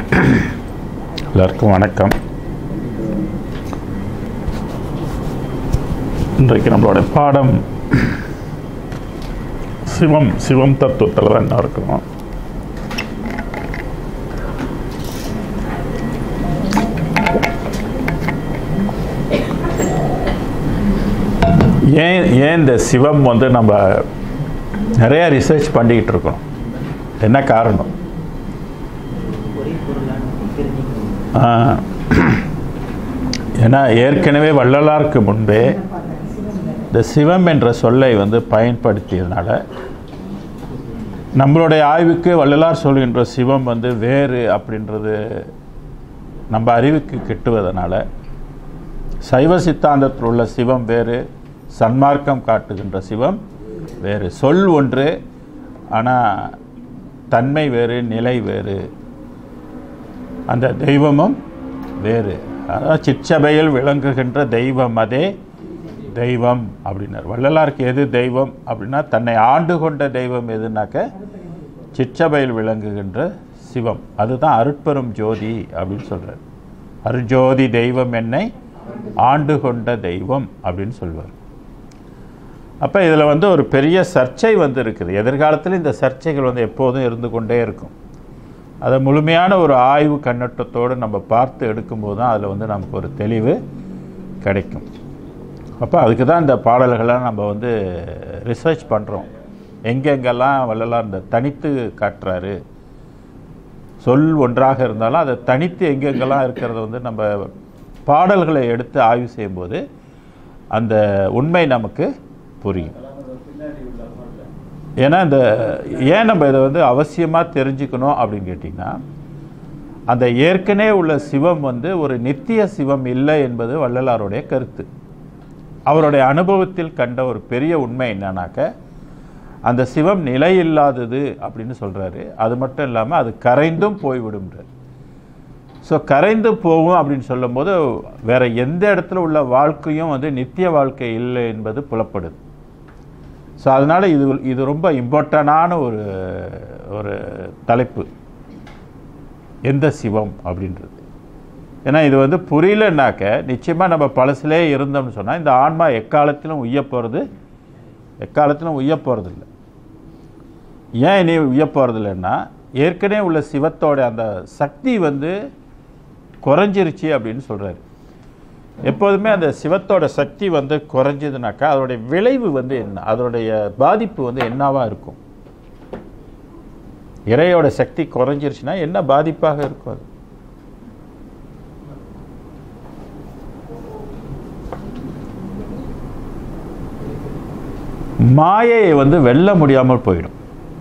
எல்லாருக்கும் வணக்கம் இன்றைக்கு நம்மளோட பாடம் சிவம் சிவம் தத்துவத்தில் தான் என்ன இருக்கிறோம் ஏன் ஏன் இந்த சிவம் வந்து நம்ம நிறைய ரிசர்ச் பண்ணிக்கிட்டு இருக்கோம் என்ன காரணம் ஆ, ஏன்னா ஏற்கனவே வள்ளலாருக்கு முன்பே இந்த சிவம் என்ற சொல்லை வந்து பயன்படுத்தியதுனால நம்மளுடைய ஆய்வுக்கு வள்ளலார் சொல்கின்ற சிவம் வந்து வேறு அப்படின்றது நம்ம அறிவுக்கு கிட்டுவதனால சைவ சித்தாந்தத்தில் உள்ள சிவம் வேறு சன்மார்க்கம் காட்டுகின்ற சிவம் வேறு சொல் ஒன்று ஆனால் தன்மை வேறு நிலை வேறு அந்த தெய்வமும் வேறு அதாவது சிற்சபையில் விளங்குகின்ற தெய்வம் அதே தெய்வம் அப்படின்னார் வள்ளலாருக்கு எது தெய்வம் அப்படின்னா தன்னை ஆண்டு கொண்ட தெய்வம் எதுனாக்க சிற்சபையில் விளங்குகின்ற சிவம் அதுதான் அருட்பெரும் ஜோதி அப்படின்னு சொல்கிறார் அருஜோதி தெய்வம் என்னை ஆண்டு கொண்ட தெய்வம் அப்படின்னு சொல்வார் அப்போ இதில் வந்து ஒரு பெரிய சர்ச்சை வந்து இருக்குது எதிர்காலத்தில் இந்த சர்ச்சைகள் வந்து எப்போதும் இருந்து கொண்டே இருக்கும் அதை முழுமையான ஒரு ஆய்வு கண்ணோட்டத்தோடு நம்ம பார்த்து எடுக்கும்போது தான் அதில் வந்து நமக்கு ஒரு தெளிவு கிடைக்கும் அப்போ அதுக்கு தான் இந்த பாடல்களை நம்ம வந்து ரிசர்ச் பண்ணுறோம் எங்கெங்கெல்லாம் வள்ளலார் இந்த தனித்து காட்டுறாரு சொல் ஒன்றாக இருந்தாலும் அதை தனித்து எங்கெங்கெல்லாம் இருக்கிறத வந்து நம்ம பாடல்களை எடுத்து ஆய்வு செய்யும்போது அந்த உண்மை நமக்கு புரியும் ஏன்னா இந்த ஏன் நம்ம இதை வந்து அவசியமாக தெரிஞ்சுக்கணும் அப்படின்னு கேட்டிங்கன்னா அந்த ஏற்கனவே உள்ள சிவம் வந்து ஒரு நித்திய சிவம் இல்லை என்பது வள்ளலாருடைய கருத்து அவருடைய அனுபவத்தில் கண்ட ஒரு பெரிய உண்மை என்னன்னாக்க அந்த சிவம் நிலையில்லாதது அப்படின்னு சொல்கிறாரு அது மட்டும் இல்லாமல் அது கரைந்தும் போய்விடும்ன்றார் ஸோ கரைந்து போகும் அப்படின்னு சொல்லும்போது வேற எந்த இடத்துல உள்ள வாழ்க்கையும் வந்து நித்திய வாழ்க்கை இல்லை என்பது புலப்படுது ஸோ அதனால் இது இது ரொம்ப இம்பார்ட்டண்டான ஒரு ஒரு தலைப்பு எந்த சிவம் அப்படின்றது ஏன்னா இது வந்து புரியலனாக்க நிச்சயமாக நம்ம பழசிலே இருந்தோம்னு சொன்னால் இந்த ஆன்மா எக்காலத்திலும் உய்ய போகிறது எக்காலத்திலும் உய்ய போகிறது இல்லை ஏன் இனி உய்ய போகிறது இல்லைன்னா ஏற்கனவே உள்ள சிவத்தோட அந்த சக்தி வந்து குறைஞ்சிருச்சு அப்படின்னு சொல்கிறாரு எப்போதுமே அந்த சிவத்தோட சக்தி வந்து குறைஞ்சதுனாக்கா அதோடைய விளைவு வந்து என்ன அதோடைய பாதிப்பு வந்து என்னவா இருக்கும் இறையோட சக்தி குறைஞ்சிருச்சுன்னா என்ன பாதிப்பாக இருக்கும் அது மாயையை வந்து வெல்ல முடியாமல் போயிடும்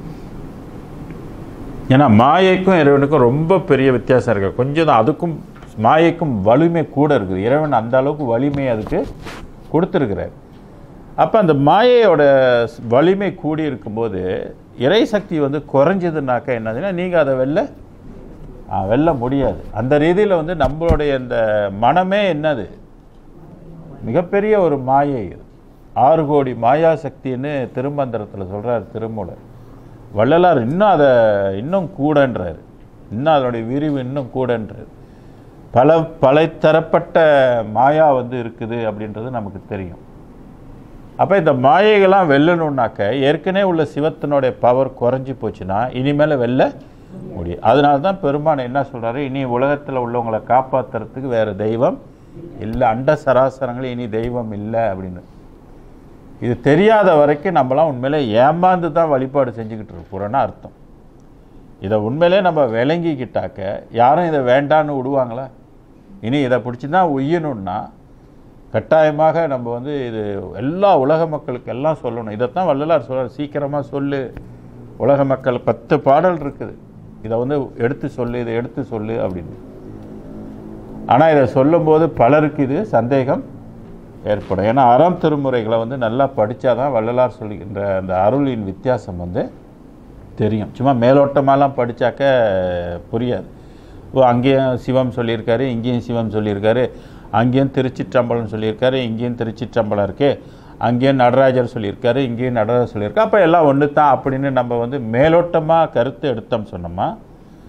ஏன்னா மாயைக்கும் இறைவனுக்கும் ரொம்ப பெரிய வித்தியாசம் இருக்குது கொஞ்சம் தான் அதுக்கும் மாயைக்கும் வலிமை கூட இருக்குது இறைவன் அந்த அளவுக்கு வலிமை அதுக்கு கொடுத்துருக்கிறார் அப்போ அந்த மாயையோட வலிமை கூடி இருக்கும்போது இறை சக்தி வந்து குறைஞ்சதுனாக்கா என்னதுன்னா நீங்கள் அதை வெல்ல ஆ, வெல்ல முடியாது அந்த ரீதியில் வந்து நம்மளுடைய இந்த மனமே என்னது மிகப்பெரிய ஒரு மாயை இது ஆறு கோடி மாயா சக்தின்னு திருமந்திரத்தில் சொல்கிறார் திருமூலர் வள்ளலார் இன்னும் அதை இன்னும் கூடன்றார் இன்னும் அதனுடைய விரிவு இன்னும் கூடன்றார் பல பலதரப்பட்ட மாயா வந்து இருக்குது அப்படின்றது நமக்கு தெரியும் அப்போ இந்த மாயைகள்லாம் வெல்லணுன்னாக்க ஏற்கனவே உள்ள சிவத்தினுடைய பவர் குறைஞ்சி போச்சுன்னா இனிமேல் வெல்ல முடியும் அதனால தான் பெருமான் என்ன சொல்கிறாரு இனி உலகத்தில் உள்ளவங்களை காப்பாற்றுறதுக்கு வேறு தெய்வம் இல்லை அண்ட சராசரங்கள் இனி தெய்வம் இல்லை அப்படின்னு இது தெரியாத வரைக்கும் நம்மலாம் உண்மையிலே ஏமாந்து தான் வழிபாடு செஞ்சுக்கிட்டு இருக்கிறோன்னு அர்த்தம் இதை உண்மையிலே நம்ம விளங்கிக்கிட்டாக்க யாரும் இதை வேண்டான்னு விடுவாங்களா இனி இதை பிடிச்சி தான் உய்யணும்னா கட்டாயமாக நம்ம வந்து இது எல்லா உலக மக்களுக்கு எல்லாம் சொல்லணும் இதைத்தான் வள்ளலார் சொல்றார் சீக்கிரமாக சொல்லு உலக மக்கள் பத்து பாடல் இருக்குது இதை வந்து எடுத்து சொல்லு இதை எடுத்து சொல்லு அப்படின்னு ஆனால் இதை சொல்லும்போது பலருக்கு இது சந்தேகம் ஏற்படும் ஏன்னா அறம் திருமுறைகளை வந்து நல்லா படித்தாதான் வள்ளலார் சொல்லுகின்ற அந்த அருளின் வித்தியாசம் வந்து தெரியும் சும்மா மேலோட்டமாலாம் படித்தாக்க புரியாது ஓ அங்கேயும் சிவம் சொல்லியிருக்காரு இங்கேயும் சிவம் சொல்லியிருக்காரு அங்கேயும் திருச்சிற்றம்பலம் சொல்லியிருக்காரு இங்கேயும் திருச்சிற்றம்பலம் இருக்கு அங்கேயும் நடராஜர் சொல்லியிருக்காரு இங்கேயும் நடராஜர் சொல்லியிருக்காரு அப்போ எல்லாம் ஒன்று தான் அப்படின்னு நம்ம வந்து மேலோட்டமாக கருத்து எடுத்தோம் சொன்னோமா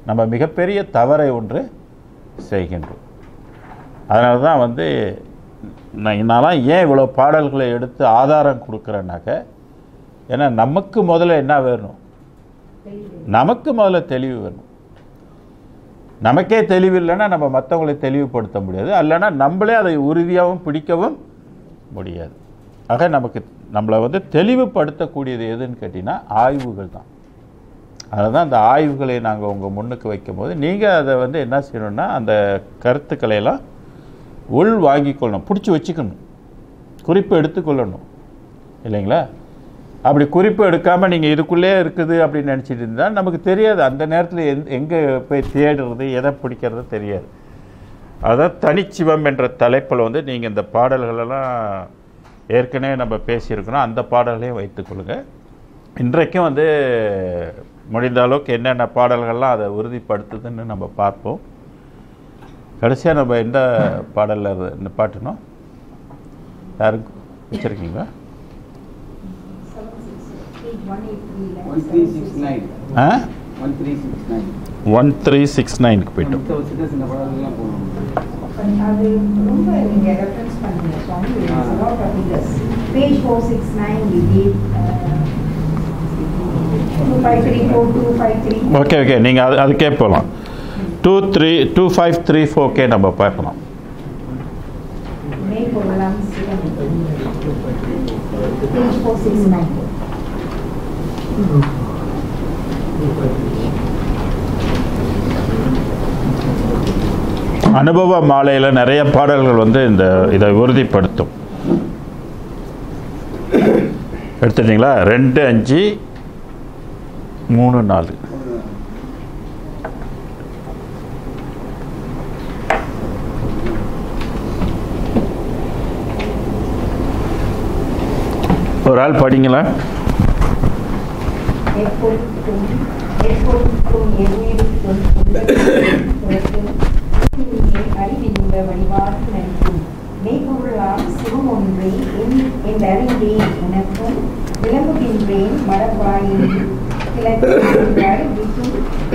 நம்ம மிகப்பெரிய தவறை ஒன்று செய்கின்றோம் அதனால தான் வந்து நான் நான்லாம் ஏன் இவ்வளோ பாடல்களை எடுத்து ஆதாரம் கொடுக்குறேன்னாக்க ஏன்னா நமக்கு முதல்ல என்ன வேணும் நமக்கு முதல்ல தெளிவு வேணும் நமக்கே தெளிவு இல்லைன்னா நம்ம மற்றவங்களை தெளிவுபடுத்த முடியாது அல்லனா நம்மளே அதை உறுதியாகவும் பிடிக்கவும் முடியாது ஆக நமக்கு நம்மளை வந்து தெளிவுபடுத்தக்கூடியது எதுன்னு கேட்டிங்கன்னா ஆய்வுகள் தான் அதனால தான் அந்த ஆய்வுகளை நாங்கள் உங்கள் முன்னுக்கு வைக்கும்போது நீங்கள் அதை வந்து என்ன செய்யணும்னா அந்த கருத்துக்களை எல்லாம் உள் வாங்கிக் கொள்ளணும் பிடிச்சி வச்சுக்கணும் குறிப்பு எடுத்துக்கொள்ளணும் இல்லைங்களா அப்படி குறிப்பு எடுக்காமல் நீங்கள் இதுக்குள்ளே இருக்குது அப்படின்னு நினச்சிட்டு இருந்தால் நமக்கு தெரியாது அந்த நேரத்தில் எந் எங்கே போய் தேடுறது எதை பிடிக்கிறது தெரியாது அதான் தனிச்சிவம் என்ற தலைப்பில் வந்து நீங்கள் இந்த பாடல்களெல்லாம் ஏற்கனவே நம்ம பேசியிருக்கிறோம் அந்த பாடல்களையும் வைத்துக்கொள்ளுங்க இன்றைக்கும் வந்து முடிந்த அளவுக்கு என்னென்ன பாடல்கள்லாம் அதை உறுதிப்படுத்துதுன்னு நம்ம பார்ப்போம் கடைசியாக நம்ம எந்த பாடலில் நிப்பாட்டணும் யாருக்கு வச்சுருக்கீங்களா one three six nine ah one three six nine one three six நைனுக்கு போயிட்டோம் மற்ற வச்சுட்டு சில படம்லாம் போகணும் அது ரொம்ப நீங்க ரெஃபரன்ஸ் பண்ணுங்க சுவாமி Ah. Lot of figures page four six nine we give two five three four two five three okay okay நீங்கள் அது அதுக்கே போகலாம் two three two five three ஃபோர்க்கே நம்ம பார்க்கலாம் மே பொருளாம் Sivan page four six nine அனுபவ மாலையில் நிறைய பாடல்கள் வந்து இந்த இதை உறுதிப்படுத்தும் எடுத்துட்டீங்களா ரெண்டு அஞ்சு மூணு நாலு ஒரு ஆள் படிங்களா எப்பொழுதும் எப்பொழுதும் எவ்வுயிருக்கும் உலகத்திலும் நீயே அறிவிந்த வழிபாடு நல்கும் மெய்ப்பொருளாம் சிவம் ஒன்றே என்- என்றறிந்தேன் உனக்கும் விளம்புகின்றேன் மரபாயின் கிளர்ந்தாய் விட்டும்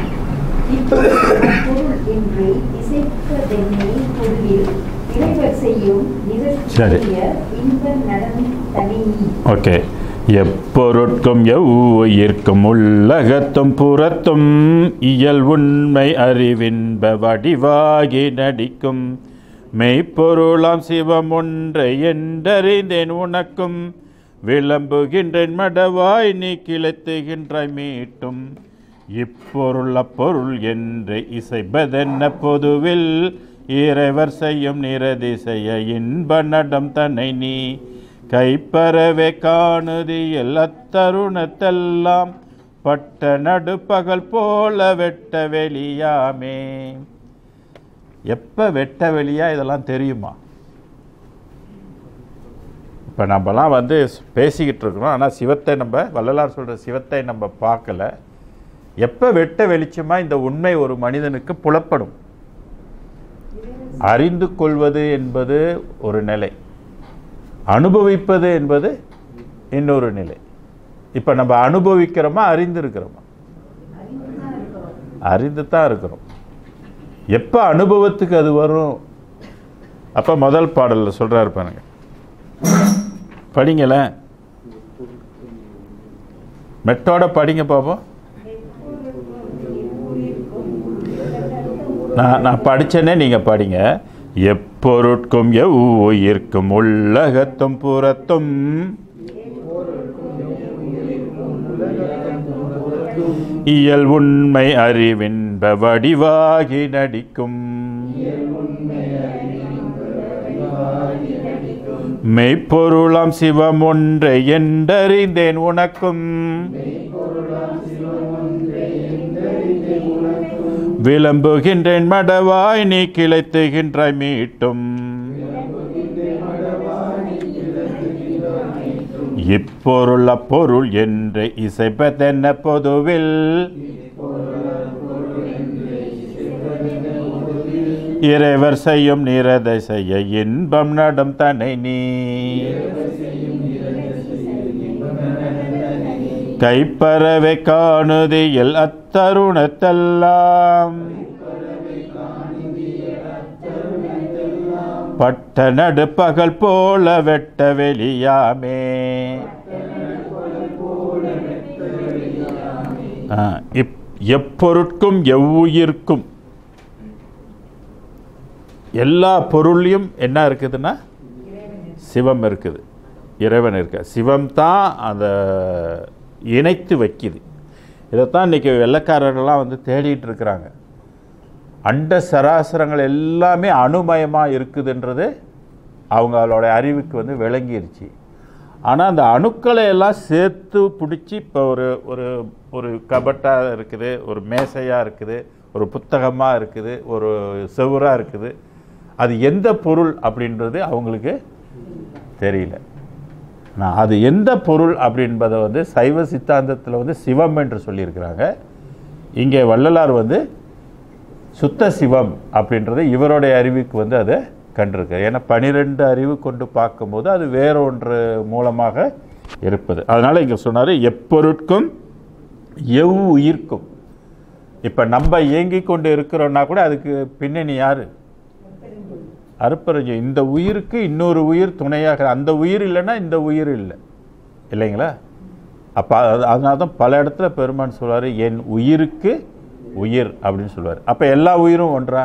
பொருள் என்று இசைப்பதென்னை பொருளில் இறைவர் செய்யும் சரி. நிகழ்ச்சிய இன்ப நடன் தனி ஓகே எப்பொருட்கும் எவ்வுயிர்க்கும் உள்ளகத்தும் புறத்தும் இயல் உண்மை அறிவின்ப வடிவாகி நடிக்கும் மெய்ப்பொருளாம் சிவம் ஒன்றை என்றறிந்தேன் உனக்கும் விளம்புகின்றேன் மடவாய் நீ கிளத்துகின்றாய் மீட்டும் இப்பொருள் அப்பொருள் என்று இசைப்பதென்ன பொதுவில் இறைவர் செய்யும் நிரதிசைய இன்ப நடம் தன்னை நீ கைப்பறவே காணுதி எல்லா தருணத்தெல்லாம் பட்ட நடுப்பகல் போல வெட்ட வெளியாமே எப்போ வெட்ட வெளியா இதெல்லாம் தெரியுமா இப்போ நம்மலாம் வந்து பேசிக்கிட்டு இருக்கிறோம் ஆனால் சிவத்தை நம்ம வள்ளலார் சொல்கிற சிவத்தை நம்ம பார்க்கல எப்போ வெட்ட வெளிச்சமாக இந்த உண்மை ஒரு மனிதனுக்கு புலப்படும் அறிந்து கொள்வது என்பது ஒரு நிலை அனுபவிப்பது என்பது இன்னொரு நிலை இப்போ நம்ம அனுபவிக்கிறோமா அறிந்திருக்கிறோமா அறிந்து தான் இருக்கிறோம் எப்போ அனுபவத்துக்கு அது வரும் அப்போ முதல் பாடலில் சொல்கிறாரு பாருங்க படிங்களேன் மெட்டோட படிங்க பார்ப்போம் நான் நான் படித்தேனே நீங்கள் படிங்க எப்பொருட்கும் எவ்வுயிர்க்கும் உள்ளகத்தும் புறத்தும் இயல் உண்மை அறிவின்ப வடிவாகி நடிக்கும் மெய்ப்பொருளாம் சிவம் ஒன்றை என்றறிந்தேன் உனக்கும் விளம்புகின்றேன் மடவாய் நீ கிளைத்துகின்றாய் மீட்டும் இப்பொருள் அப்பொருள் என்று இசைப்பதென்ன பொதுவில் இறைவர் செய்யும் நிரதை செய்ய இன்பம் நடம் தன்னை நீ கைப்பறவை காணுது எல் அத்தருணத்தெல்லாம் பட்ட நடுப்பகல் போல வெட்ட வெளியாமே ஆ, இப்- எப்பொருட்கும் எவ்வுயிர்க்கும் எல்லா பொருள்லையும் என்ன இருக்குதுன்னா சிவம் இருக்குது இறைவன் இருக்க சிவம் தான் அந்த இணைத்து வைக்குது இதைத்தான் இன்றைக்கி வெள்ளைக்காரர்கள்லாம் வந்து தேடிட்டு இருக்கிறாங்க அண்ட சராசரங்கள் எல்லாமே அணுமயமாக இருக்குதுன்றது அவங்களோட அறிவுக்கு வந்து விளங்கிருச்சு ஆனால் அந்த அணுக்களை எல்லாம் சேர்த்து பிடிச்சி இப்போ ஒரு ஒரு ஒரு கபட்டாக இருக்குது ஒரு மேசையாக இருக்குது ஒரு புத்தகமாக இருக்குது ஒரு செவுராக இருக்குது அது எந்த பொருள் அப்படின்றது அவங்களுக்கு தெரியல நான் அது எந்த பொருள் அப்படின்பதை வந்து சைவ சித்தாந்தத்தில் வந்து சிவம் என்று சொல்லியிருக்கிறாங்க இங்கே வள்ளலார் வந்து சுத்த சிவம் அப்படின்றது இவருடைய அறிவுக்கு வந்து அதை கண்டிருக்கார் ஏன்னா பனிரெண்டு அறிவு கொண்டு பார்க்கும்போது அது வேறொன்று மூலமாக இருப்பது அதனால் இங்கே சொன்னார் எப்பொருட்கும் எவ் உயிர்க்கும் இப்போ நம்ம இயங்கி கொண்டு இருக்கிறோன்னா கூட அதுக்கு பின்னணி யார் அருப்பரஞ்சு இந்த உயிருக்கு இன்னொரு உயிர் துணையாக அந்த உயிர் இல்லைன்னா இந்த உயிர் இல்லை இல்லைங்களா அப்போ அது அதனால தான் பல இடத்துல பெருமான் சொல்வார் என் உயிருக்கு உயிர் அப்படின்னு சொல்லுவார் அப்போ எல்லா உயிரும் ஒன்றா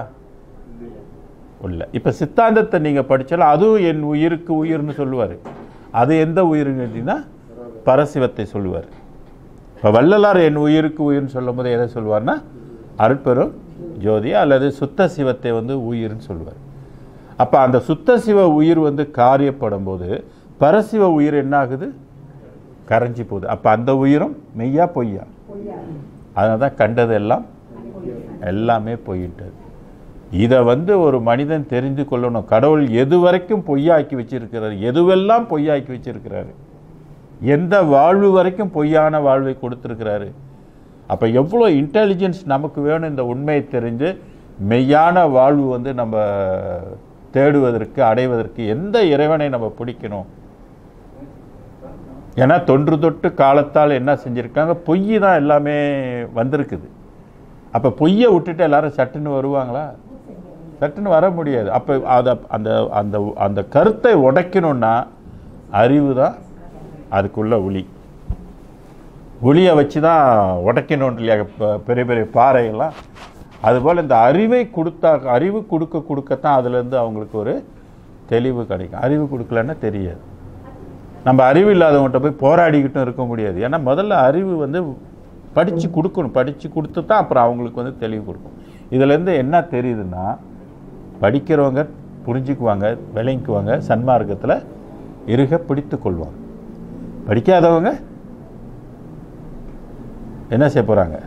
இல்லை இப்போ சித்தாந்தத்தை நீங்கள் படித்தாலும் அதுவும் என் உயிருக்கு உயிர்னு சொல்லுவார் அது எந்த உயிர்னு கேட்டிங்கன்னா பரசிவத்தை சொல்லுவார் இப்போ வள்ளலார் என் உயிருக்கு உயிர்னு சொல்லும்போது எதை சொல்லுவார்னா அருட்பெரும் ஜோதி அல்லது சுத்த சிவத்தை வந்து உயிர்னு சொல்லுவார் அப்போ அந்த சுத்த சிவ உயிர் வந்து காரியப்படும் போது பரசிவ உயிர் என்ன ஆகுது கரைஞ்சி போகுது அப்போ அந்த உயிரும் மெய்யா பொய்யா அதனால தான் கண்டது எல்லாம் எல்லாமே பொய்யிட்டது இதை வந்து ஒரு மனிதன் தெரிந்து கொள்ளணும் கடவுள் எது வரைக்கும் பொய்யாக்கி வச்சிருக்கிறார் எதுவெல்லாம் பொய்யாக்கி வச்சிருக்கிறாரு எந்த வாழ்வு வரைக்கும் பொய்யான வாழ்வை கொடுத்துருக்கிறாரு அப்போ எவ்வளோ இன்டெலிஜென்ஸ் நமக்கு வேணும் இந்த உண்மையை தெரிஞ்சு மெய்யான வாழ்வு வந்து நம்ம தேடுவதற்கு அடைவதற்கு எந்த இறைவனை நம்ம பிடிக்கணும் ஏன்னா தொன்று தொட்டு காலத்தால் என்ன செஞ்சுருக்காங்க பொய் தான் எல்லாமே வந்திருக்குது அப்போ பொய்யை விட்டுட்டு எல்லாரும் சட்டுன்னு வருவாங்களா சட்டுன்னு வர முடியாது அப்போ அதை அந்த அந்த அந்த கருத்தை உடைக்கணும்னா அறிவு தான் அதுக்குள்ள ஒளி ஒளியை வச்சு தான் உடைக்கணும் இல்லையா ப- பெரிய பெரிய பாறையெல்லாம் அதுபோல் இந்த அறிவை கொடுத்தா அறிவு கொடுக்க கொடுக்கத்தான் அதுலேருந்து அவங்களுக்கு ஒரு தெளிவு கிடைக்கும் அறிவு கொடுக்கலன்னா தெரியாது நம்ம அறிவு இல்லாதவங்கள்ட்ட போய் போராடிக்கிட்டும் இருக்க முடியாது ஏன்னா முதல்ல அறிவு வந்து படித்து கொடுக்கணும் படித்து கொடுத்து தான் அப்புறம் அவங்களுக்கு வந்து தெளிவு கொடுக்கும் இதுலேருந்து என்ன தெரியுதுன்னா படிக்கிறவங்க புரிஞ்சுக்குவாங்க விளங்கிக்குவாங்க சன்மார்க்கத்தில் இருக பிடித்து கொள்வாங்க படிக்காதவங்க என்ன செய்ய போகிறாங்க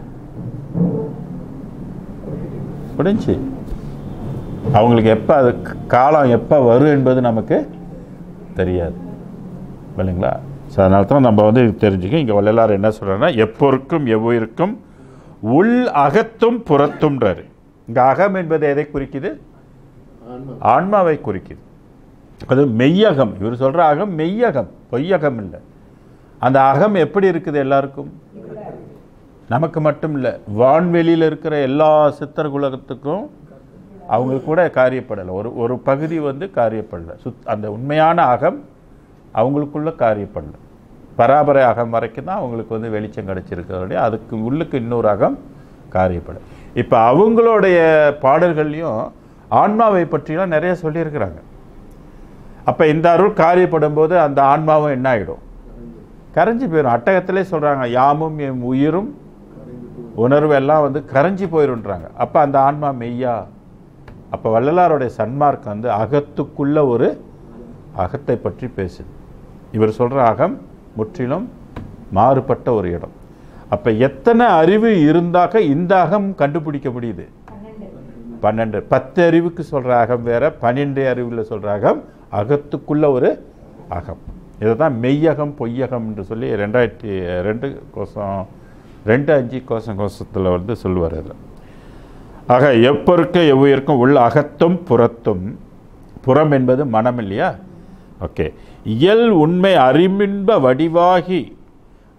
புரிஞ்சு அவங்களுக்கு எப்போ அது காலம் எப்போ வரும் என்பது நமக்கு தெரியாது இல்லைங்களா ஸோ அதனால தான் நம்ம வந்து இது தெரிஞ்சுக்க இங்கே வள்ளலார் என்ன சொல்கிறாருன்னா எப்பொருக்கும் எவ்வுயிருக்கும் உள் அகத்தும் புறத்தும்ன்றாரு இங்கே அகம் என்பது எதை குறிக்குது ஆன்மாவை குறிக்குது அது மெய்யகம் இவர் சொல்கிற அகம் மெய்யகம் பொய்யகம் இல்லை அந்த அகம் எப்படி இருக்குது எல்லாருக்கும் நமக்கு மட்டும் இல்லை வான்வெளியில் இருக்கிற எல்லா சித்தர் குலகத்துக்கும் அவங்களுக்கு கூட காரியப்படலை ஒரு ஒரு பகுதி வந்து காரியப்படலை சுத் அந்த உண்மையான அகம் அவங்களுக்குள்ள காரியப்படலை பராபரை அகம் வரைக்கும் தான் அவங்களுக்கு வந்து வெளிச்சம் கிடைச்சிருக்கிறதோடைய அதுக்கு உள்ளுக்கு இன்னொரு அகம் காரியப்படும் இப்போ அவங்களுடைய பாடல்கள்லையும் ஆன்மாவை பற்றிலாம் நிறைய சொல்லியிருக்கிறாங்க அப்போ இந்த அருள் காரியப்படும் போது அந்த ஆன்மாவும் என்ன ஆகிடும் கரைஞ்சி போயிடும் அட்டகத்திலே சொல்கிறாங்க யாமும் என் உயிரும் உணர்வு எல்லாம் வந்து கரைஞ்சி போயிருன்றாங்க அப்போ அந்த ஆன்மா மெய்யா அப்போ வள்ளலாருடைய சன்மார்க்கம் வந்து அகத்துக்குள்ள ஒரு அகத்தை பற்றி பேசுது இவர் சொல்கிற அகம் முற்றிலும் மாறுபட்ட ஒரு இடம் அப்போ எத்தனை அறிவு இருந்தாக்க இந்த அகம் கண்டுபிடிக்க முடியுது பன்னெண்டு பத்து அறிவுக்கு சொல்கிற அகம் வேற பன்னெண்டு அறிவில் சொல்கிற அகம் அகத்துக்குள்ள ஒரு அகம் இதை தான் மெய்யகம் பொய்யகம் என்று சொல்லி ரெண்டாயிரத்தி ரெண்டு கோசம் ரெண்டு அஞ்சு கோசம் கோசத்தில் வந்து சொல்லுவார் அதில் ஆக எப்பொருக்க எவ்வுயிருக்கும் உள்ள அகத்தும் புறத்தும் புறம் என்பது மனம் இல்லையா ஓகே இயல் உண்மை அறிமின்ப வடிவாகி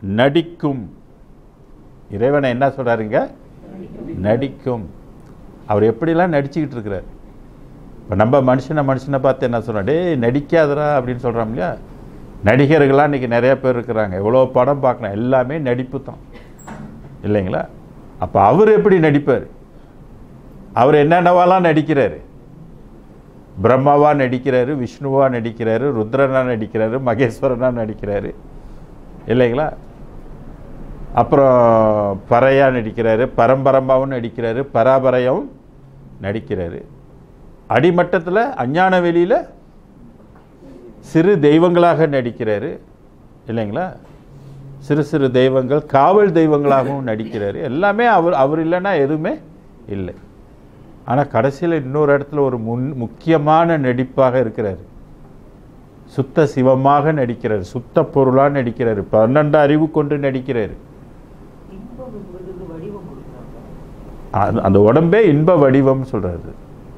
நடிக்கும் இறைவனை என்ன சொல்றாருங்க நடிக்கும் அவர் எப்படிலாம் நடிச்சுக்கிட்டு இருக்கிறார் இப்போ நம்ம மனுஷனை மனுஷனை பார்த்து என்ன சொல்கிறோம் டேய் நடிக்காதடா அப்படின்னு சொல்கிறோம் இல்லையா நடிகர்கள்லாம் இன்றைக்கி நிறைய பேர் இருக்கிறாங்க எவ்வளோ படம் பார்க்கலாம் எல்லாமே நடிப்பு தான் இல்லைங்களா அப்போ அவர் எப்படி நடிப்பார் அவர் என்னென்னவாலாம் நடிக்கிறாரு பிரம்மாவா நடிக்கிறாரு விஷ்ணுவா நடிக்கிறாரு ருத்ரனா நடிக்கிறாரு மகேஸ்வரனா நடிக்கிறாரு இல்லைங்களா அப்புறம் பறையா நடிக்கிறாரு பரம்பரமாவும் நடிக்கிறாரு பராபரையாவும் நடிக்கிறாரு அடிமட்டத்தில் அஞ்ஞான வெளியில் சிறு தெய்வங்களாக நடிக்கிறாரு இல்லைங்களா சிறு சிறு தெய்வங்கள் காவல் தெய்வங்களாகவும் நடிக்கிறாரு எல்லாமே அவர் அவர் இல்லைன்னா எதுவுமே இல்லை ஆனால் கடைசியில் இன்னொரு இடத்துல ஒரு முன் முக்கியமான நடிப்பாக இருக்கிறார் சுத்த சிவமாக நடிக்கிறார் சுத்த பொருளாக நடிக்கிறார் பன்னெண்டு அறிவு கொண்டு நடிக்கிறார் இன்பம் என்பதற்கு வடிவம் கொடுக்குறாங்க அது- அந்த உடம்பே இன்ப வடிவம் சொல்றாரு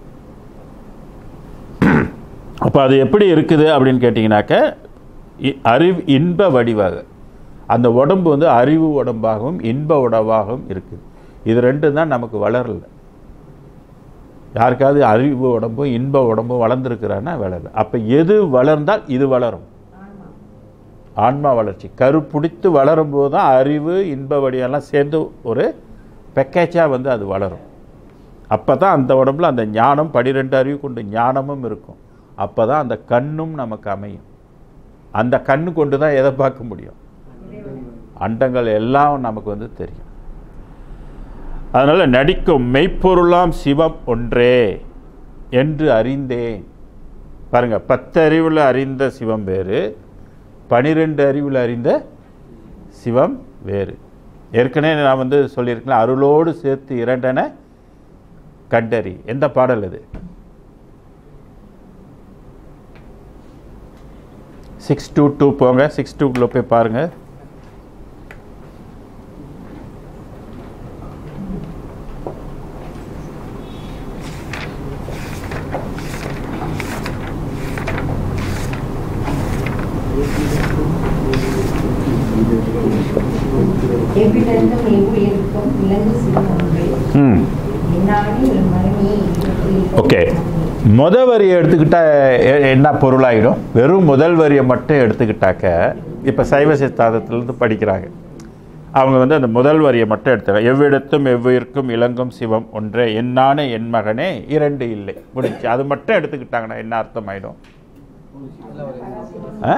அப்போ அது எப்படி இருக்குது அப்படின்னு கேட்டிங்கனாக்க இ- அறிவு இன்ப வடிவாக அந்த உடம்பு வந்து அறிவு உடம்பாகவும் இன்ப உடம்பாகவும் இருக்குது இது ரெண்டும் தான் நமக்கு வளரல யாருக்காவது அறிவு உடம்பும் இன்ப உடம்பும் வளர்ந்துருக்கிறான்னா வளரல அப்போ எது வளர்ந்தால் இது வளரும் ஆமா ஆன்மா வளர்ச்சி கருப்பிடித்து வளரும் போது தான் அறிவு இன்ப வடிவெல்லாம் சேர்ந்து ஒரு பேக்கேஜாக வந்து அது வளரும் அப்போ தான் அந்த உடம்புல அந்த ஞானம் பனிரெண்டு அறிவு கொண்டு ஞானமும் இருக்கும் அப்போ தான் அந்த கண்ணும் நமக்கு அமையும் அந்த கண்ணு கொண்டு தான் எதை பார்க்க முடியும் அண்டங்கள் எல்லாம் நமக்கு வந்து தெரியும் அதனால் நடிக்கும் மெய்ப்பொருளாம் சிவம் ஒன்றே என்று அறிந்தேன் பாருங்க பத்து அறிவில் அறிந்த சிவம் வேறு பனிரெண்டு அறிவில் அறிந்த சிவம் வேறு ஏற்கனவே நான் வந்து சொல்லியிருக்கேன் அருளோடு சேர்த்து இரண்டென கண்டறி எந்த பாடல் இது சிக்ஸ் டூ டூ போங்க சிக்ஸ் டூக்குள்ளே போய் பாருங்கள் எவ்விடத்தும் எவ்வுயிருக்கும் விலங்கு சிவம் ஒன்றே ம் என்னாடி ஒரு மருமையை இல்லத்தில் ஓகே முத வரியை எடுத்துக்கிட்டா எ- என்ன பொருளாயிடும் வெறும் முதல் வரியை மட்டும் எடுத்துக்கிட்டாக்க இப்போ சைவ சித்தாந்தத்திலிருந்து படிக்கிறாங்க அவங்க வந்து அந்த முதல் வரியை மட்டும் எடுத்துக்கலாம் எவ்விடத்தும் எவ்வுயிருக்கும் இலங்கும் சிவம் ஒன்றே என்னான என் மகனே இரண்டு இல்லை முடிஞ்சு அது மட்டும் எடுத்துக்கிட்டாங்கன்னா என்ன அர்த்தம் ஆயிடும் ஆ?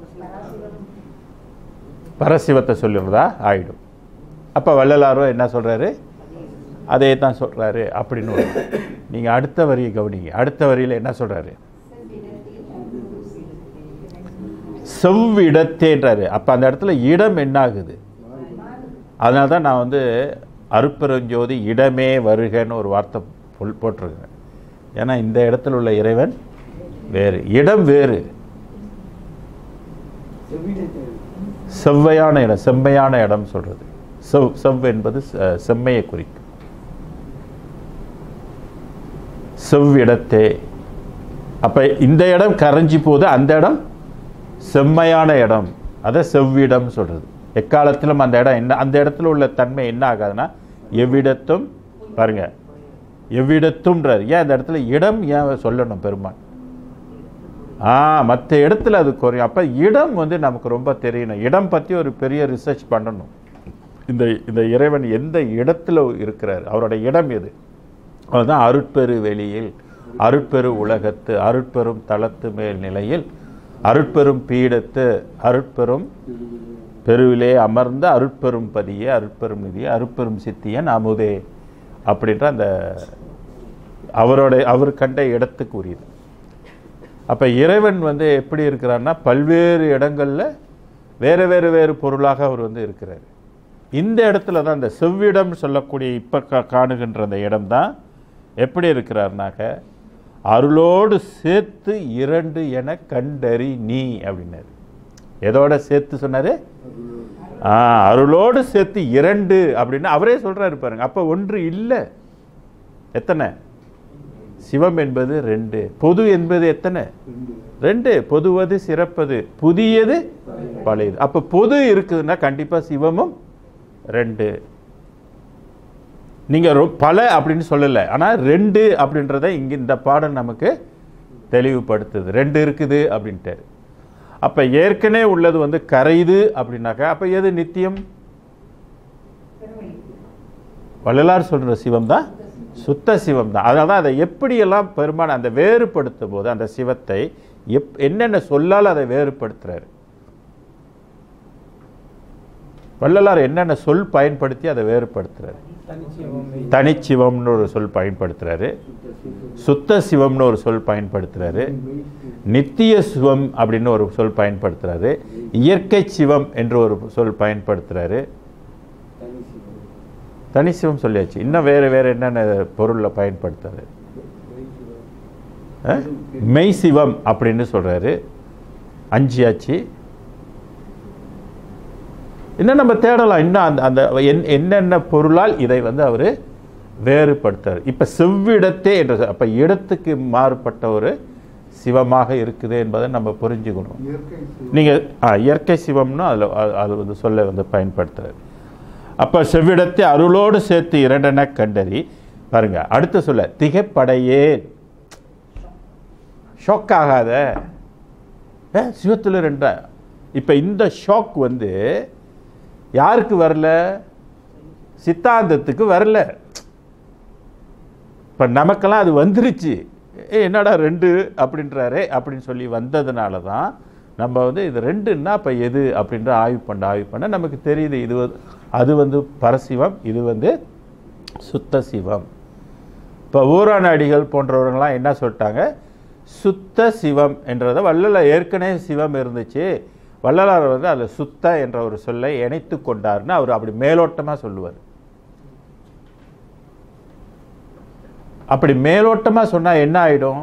பரசிவத்தை சொல்லிடுறதா ஆயிடும் அப்போ வள்ளலாரும் என்ன சொல்றாரு அதே தான் சொல்றாரு அப்படின்னு வரும். நீங்க அடுத்த வரியை கவனிங்க அடுத்த வரியில என்ன சொல்றாரு செவ்விடத்தேன்றாரு அப்போ அந்த இடத்துல இடம் என்ன ஆகுது அதனால தான் நான் வந்து அருப்பெருஞ்சோதி இடமே வருகன்னு ஒரு வார்த்தை பொல் போட்டிருக்கேன் ஏன்னா இந்த இடத்துல உள்ள இறைவன் வேறு இடம் வேறு செவ்வையான இடம் செம்மையான இடம் சொல்றது செவ் செவ் என்பது செ- செம்மையை குறிக்கும் செவ்விடத்தே அப்ப இந்த இடம் கரைஞ்சி போகுது அந்த இடம் செம்மையான இடம் அதை செவ்விடம் சொல்றது எக்காலத்திலும் அந்த இடம் என்ன அந்த இடத்துல உள்ள தன்மை என்ன ஆகாதுன்னா எவ்விடத்தும் பாருங்க எவ்விடத்தும்ன்றார் ஏன் அந்த இடத்துல இடம் ஏன் சொல்லணும் பெருமான் ஆ மற்ற இடத்துல அது குறையும் அப்போ இடம் வந்து நமக்கு ரொம்ப தெரியணும் இடம் பற்றி ஒரு பெரிய ரிசர்ச் பண்ணணும் இந்த இந்த இறைவன் எந்த இடத்துல இருக்கிறார் அவரோட இடம் எது அதுதான் அருட்பெரு வெளியில் அருட்பெரு உலகத்து அருட்பெரும் தளத்து மேல் நிலையில் அருட்பெரும் பீடத்து அருட்பெரும் பெருவிலே அமர்ந்த அருட்பெரும் பதியே அருட்பெரும் நிதியே அருட்பெரும் சித்தியன் அமுதே அப்படின்ற அந்த அவரோட அவர் கண்ட இடத்துக்கு உரியது அப்போ இறைவன் வந்து எப்படி இருக்கிறார்னா பல்வேறு இடங்களில் வேறு வேறு வேறு பொருளாக அவர் வந்து இருக்கிறார் இந்த இடத்துல தான் இந்த செவ்விடம் சொல்லக்கூடிய இப்போ கா காணுகின்ற அந்த இடம்தான் எப்படி இருக்கிறார்னாக்க அருளோடு சேர்த்து இரண்டு என கண்டறி நீ அப்படின்னாரு எதோட சேர்த்து சொன்னாரு ஆ அருளோடு சேர்த்து இரண்டு அப்படின்னு அவரே சொல்றாரு பாருங்க அப்போ ஒன்று இல்லை எத்தனை சிவம் என்பது ரெண்டு பொது என்பது எத்தனை ரெண்டு பொதுவது சிறப்பது புதியது பழையது அப்ப பொது இருக்குதுன்னா கண்டிப்பா சிவமும் ரெண்டு நீங்க ரொ- பல அப்படின்னு சொல்லல ஆனா ரெண்டு அப்படின்றத இங்க இந்த பாடம் நமக்கு தெளிவுபடுத்துது ரெண்டு இருக்குது அப்படின்ட்டாரு அப்ப ஏற்கனவே உள்ளது வந்து கரையுது அப்படின்னாக்கா அப்ப எது நித்தியம் வள்ளலார் சொல்ற சிவம் தான் சுத்த சிவம் தான் அதனால தான் அதை எப்படியெல்லாம் பெருமான் அந்த வேறுபடுத்தும் போது அந்த சிவத்தை எப் என்னென்ன சொல்லால் அதை வேறுபடுத்துறாரு வள்ளலார் என்னென்ன சொல் பயன்படுத்தி அதை வேறுபடுத்துறாரு தனிச்சிவம்னு ஒரு சொல் பயன்படுத்துறாரு சுத்த சிவம்னு ஒரு சொல் பயன்படுத்துறாரு நித்திய சிவம் அப்படின்னு ஒரு சொல் பயன்படுத்துறாரு இயற்கை சிவம் என்று ஒரு சொல் பயன்படுத்துறாரு தனி சிவம் சொல்லியாச்சு இன்னும் வேற வேற என்னென்ன பொருளில் பயன்படுத்துறாரு அஹ்? மெய் சிவம் அப்படின்னு சொல்றாரு அஞ்சியாச்சு இன்னும் நம்ம தேடலாம் இன்னும் அந்த அந்த என்- என்னென்ன பொருளால் இதை வந்து அவர் வேறுபடுத்தார் இப்போ செவ்விடத்தே என்ற சொ- அப்ப இடத்துக்கு மாறுபட்ட ஒரு சிவமாக இருக்குது என்பதை நம்ம புரிஞ்சுக்கணும் நீங்க ஆ, இயற்கை சிவம்னு அதில் அது வந்து சொல்ல வந்து பயன்படுத்துறாரு அப்ப செவ்விடத்தை அருளோடு சேர்த்து இரண்டென கண்டறி பாருங்க அடுத்து சொல்ல திகைப்படையே ஷாக் ஆகாத ஏ சிவத்தில் ரெண்டா இப்போ இந்த ஷாக் வந்து யாருக்கு வரல சித்தாந்தத்துக்கு வரல இப்போ நமக்கெல்லாம் அது வந்துருச்சு ஏ என்னடா ரெண்டு அப்படின்றாரே அப்படின்னு சொல்லி வந்ததுனால தான் நம்ம வந்து இது ரெண்டுன்னா அப்போ எது அப்படின்ற ஆய்வு பண்ண ஆய்வு பண்ண நமக்கு தெரியுது இது வந்து அது வந்து பரசிவம் இது வந்து சுத்த சிவம் இப்போ ஊராநாடிகள் போன்றவர்கள்லாம் என்ன சொல்லிட்டாங்க சுத்த சிவம் என்றதை வள்ளலார் ஏற்கனவே சிவம் இருந்துச்சு வள்ளலார் வந்து அதில் சுத்த என்ற ஒரு சொல்லை இணைத்து கொண்டார்னு அவர் அப்படி மேலோட்டமாக சொல்லுவார் அப்படி மேலோட்டமாக சொன்னால் என்ன ஆயிடும்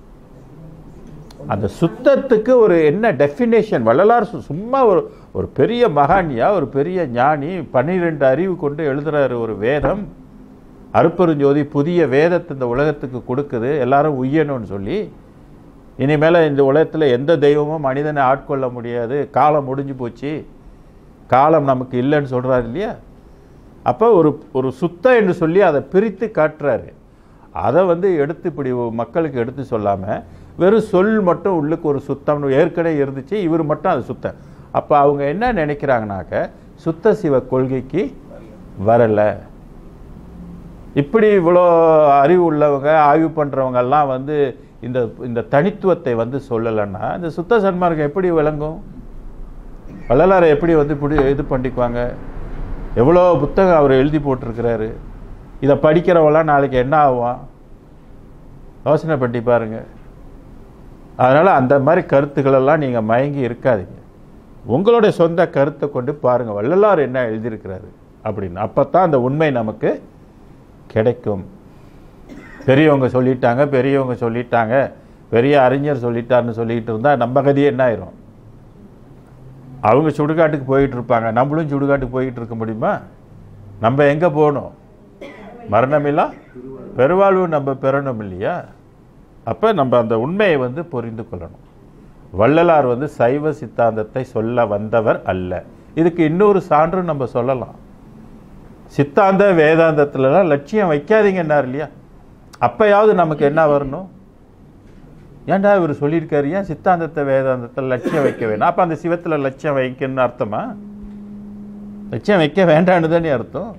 அந்த சுத்தத்துக்கு ஒரு என்ன டெஃபினேஷன் வள்ளலார் சு- சும்மா ஒரு ஒரு பெரிய மகானியா ஒரு பெரிய ஞானி பன்னிரெண்டு அறிவு கொண்டு எழுதுறாரு ஒரு வேதம் அருப்பெருஞ்சோதி புதிய வேதத்தை இந்த உலகத்துக்கு கொடுக்குது எல்லாரும் உய்யணும்னு சொல்லி இனிமேல் இந்த உலகத்தில் எந்த தெய்வமும் மனிதனை ஆட்கொள்ள முடியாது காலம் முடிஞ்சு போச்சு காலம் நமக்கு இல்லைன்னு சொல்கிறாரு இல்லையா அப்போ ஒரு ஒரு சுத்தம் என்று சொல்லி அதை பிரித்து காட்டுறாரு அதை வந்து எடுத்து இப்படி மக்களுக்கு எடுத்து சொல்லாமல் வெறும் சொல் மட்டும் உள்ளுக்கு ஒரு சுத்தம்னு ஏற்கனவே இருந்துச்சு இவர் மட்டும் அது சுத்தம் அப்போ அவங்க என்ன நினைக்கிறாங்கனாக்க சுத்த சிவ கொள்கைக்கு வரலை இப்படி இவ்வளோ அறிவு உள்ளவங்க ஆய்வு பண்ணுறவங்க எல்லாம் வந்து இந்த இந்த தனித்துவத்தை வந்து சொல்லலைன்னா இந்த சுத்த சன்மார்க்கம் எப்படி விளங்கும் வள்ளலாரை எப்படி வந்து இப்படி இது பண்ணிக்குவாங்க எவ்வளோ புத்தகம் அவர் எழுதி போட்டிருக்கிறாரு இதை படிக்கிறவங்களாம் நாளைக்கு என்ன ஆகும் யோசனை பண்ணி பாருங்க அதனால் அந்த மாதிரி கருத்துக்களெல்லாம் நீங்கள் மயங்கி இருக்காதீங்க உங்களுடைய சொந்த கருத்தை கொண்டு பாருங்கள் வள்ளலார் என்ன எழுதியிருக்கிறாரு அப்படின்னு அப்போ தான் அந்த உண்மை நமக்கு கிடைக்கும் பெரியவங்க சொல்லிட்டாங்க பெரியவங்க சொல்லிட்டாங்க பெரிய அறிஞர் சொல்லிட்டாருன்னு சொல்லிட்டு இருந்தால் நம்ம கதையே என்ன ஆயிரும் அவங்க சுடுகாட்டுக்கு போயிட்டு இருப்பாங்க நம்மளும் சுடுகாட்டுக்கு போயிட்டு இருக்க முடியுமா நம்ம எங்கே போகணும் மரணமில்லா பெருவாழ்வு நம்ம பெறணும் இல்லையா அப்போ நம்ம அந்த உண்மையை வந்து புரிந்து கொள்ளணும் வள்ளலார் வந்து சைவ சித்தாந்தத்தை சொல்ல வந்தவர் அல்ல இதுக்கு இன்னொரு சான்று நம்ம சொல்லலாம் சித்தாந்த வேதாந்தத்துலலாம் லட்சியம் வைக்காதீங்கன்னார் இல்லையா அப்பயாவது நமக்கு என்ன வரணும் ஏன்டா இவர் சொல்லியிருக்காரு ஏன் சித்தாந்தத்தை வேதாந்தத்தில் லட்சியம் வைக்க வேணாம் அப்போ அந்த சிவத்தில் லட்சியம் வைக்கணும்னு அர்த்தமா லட்சியம் வைக்க வேண்டான்னு தானே அர்த்தம்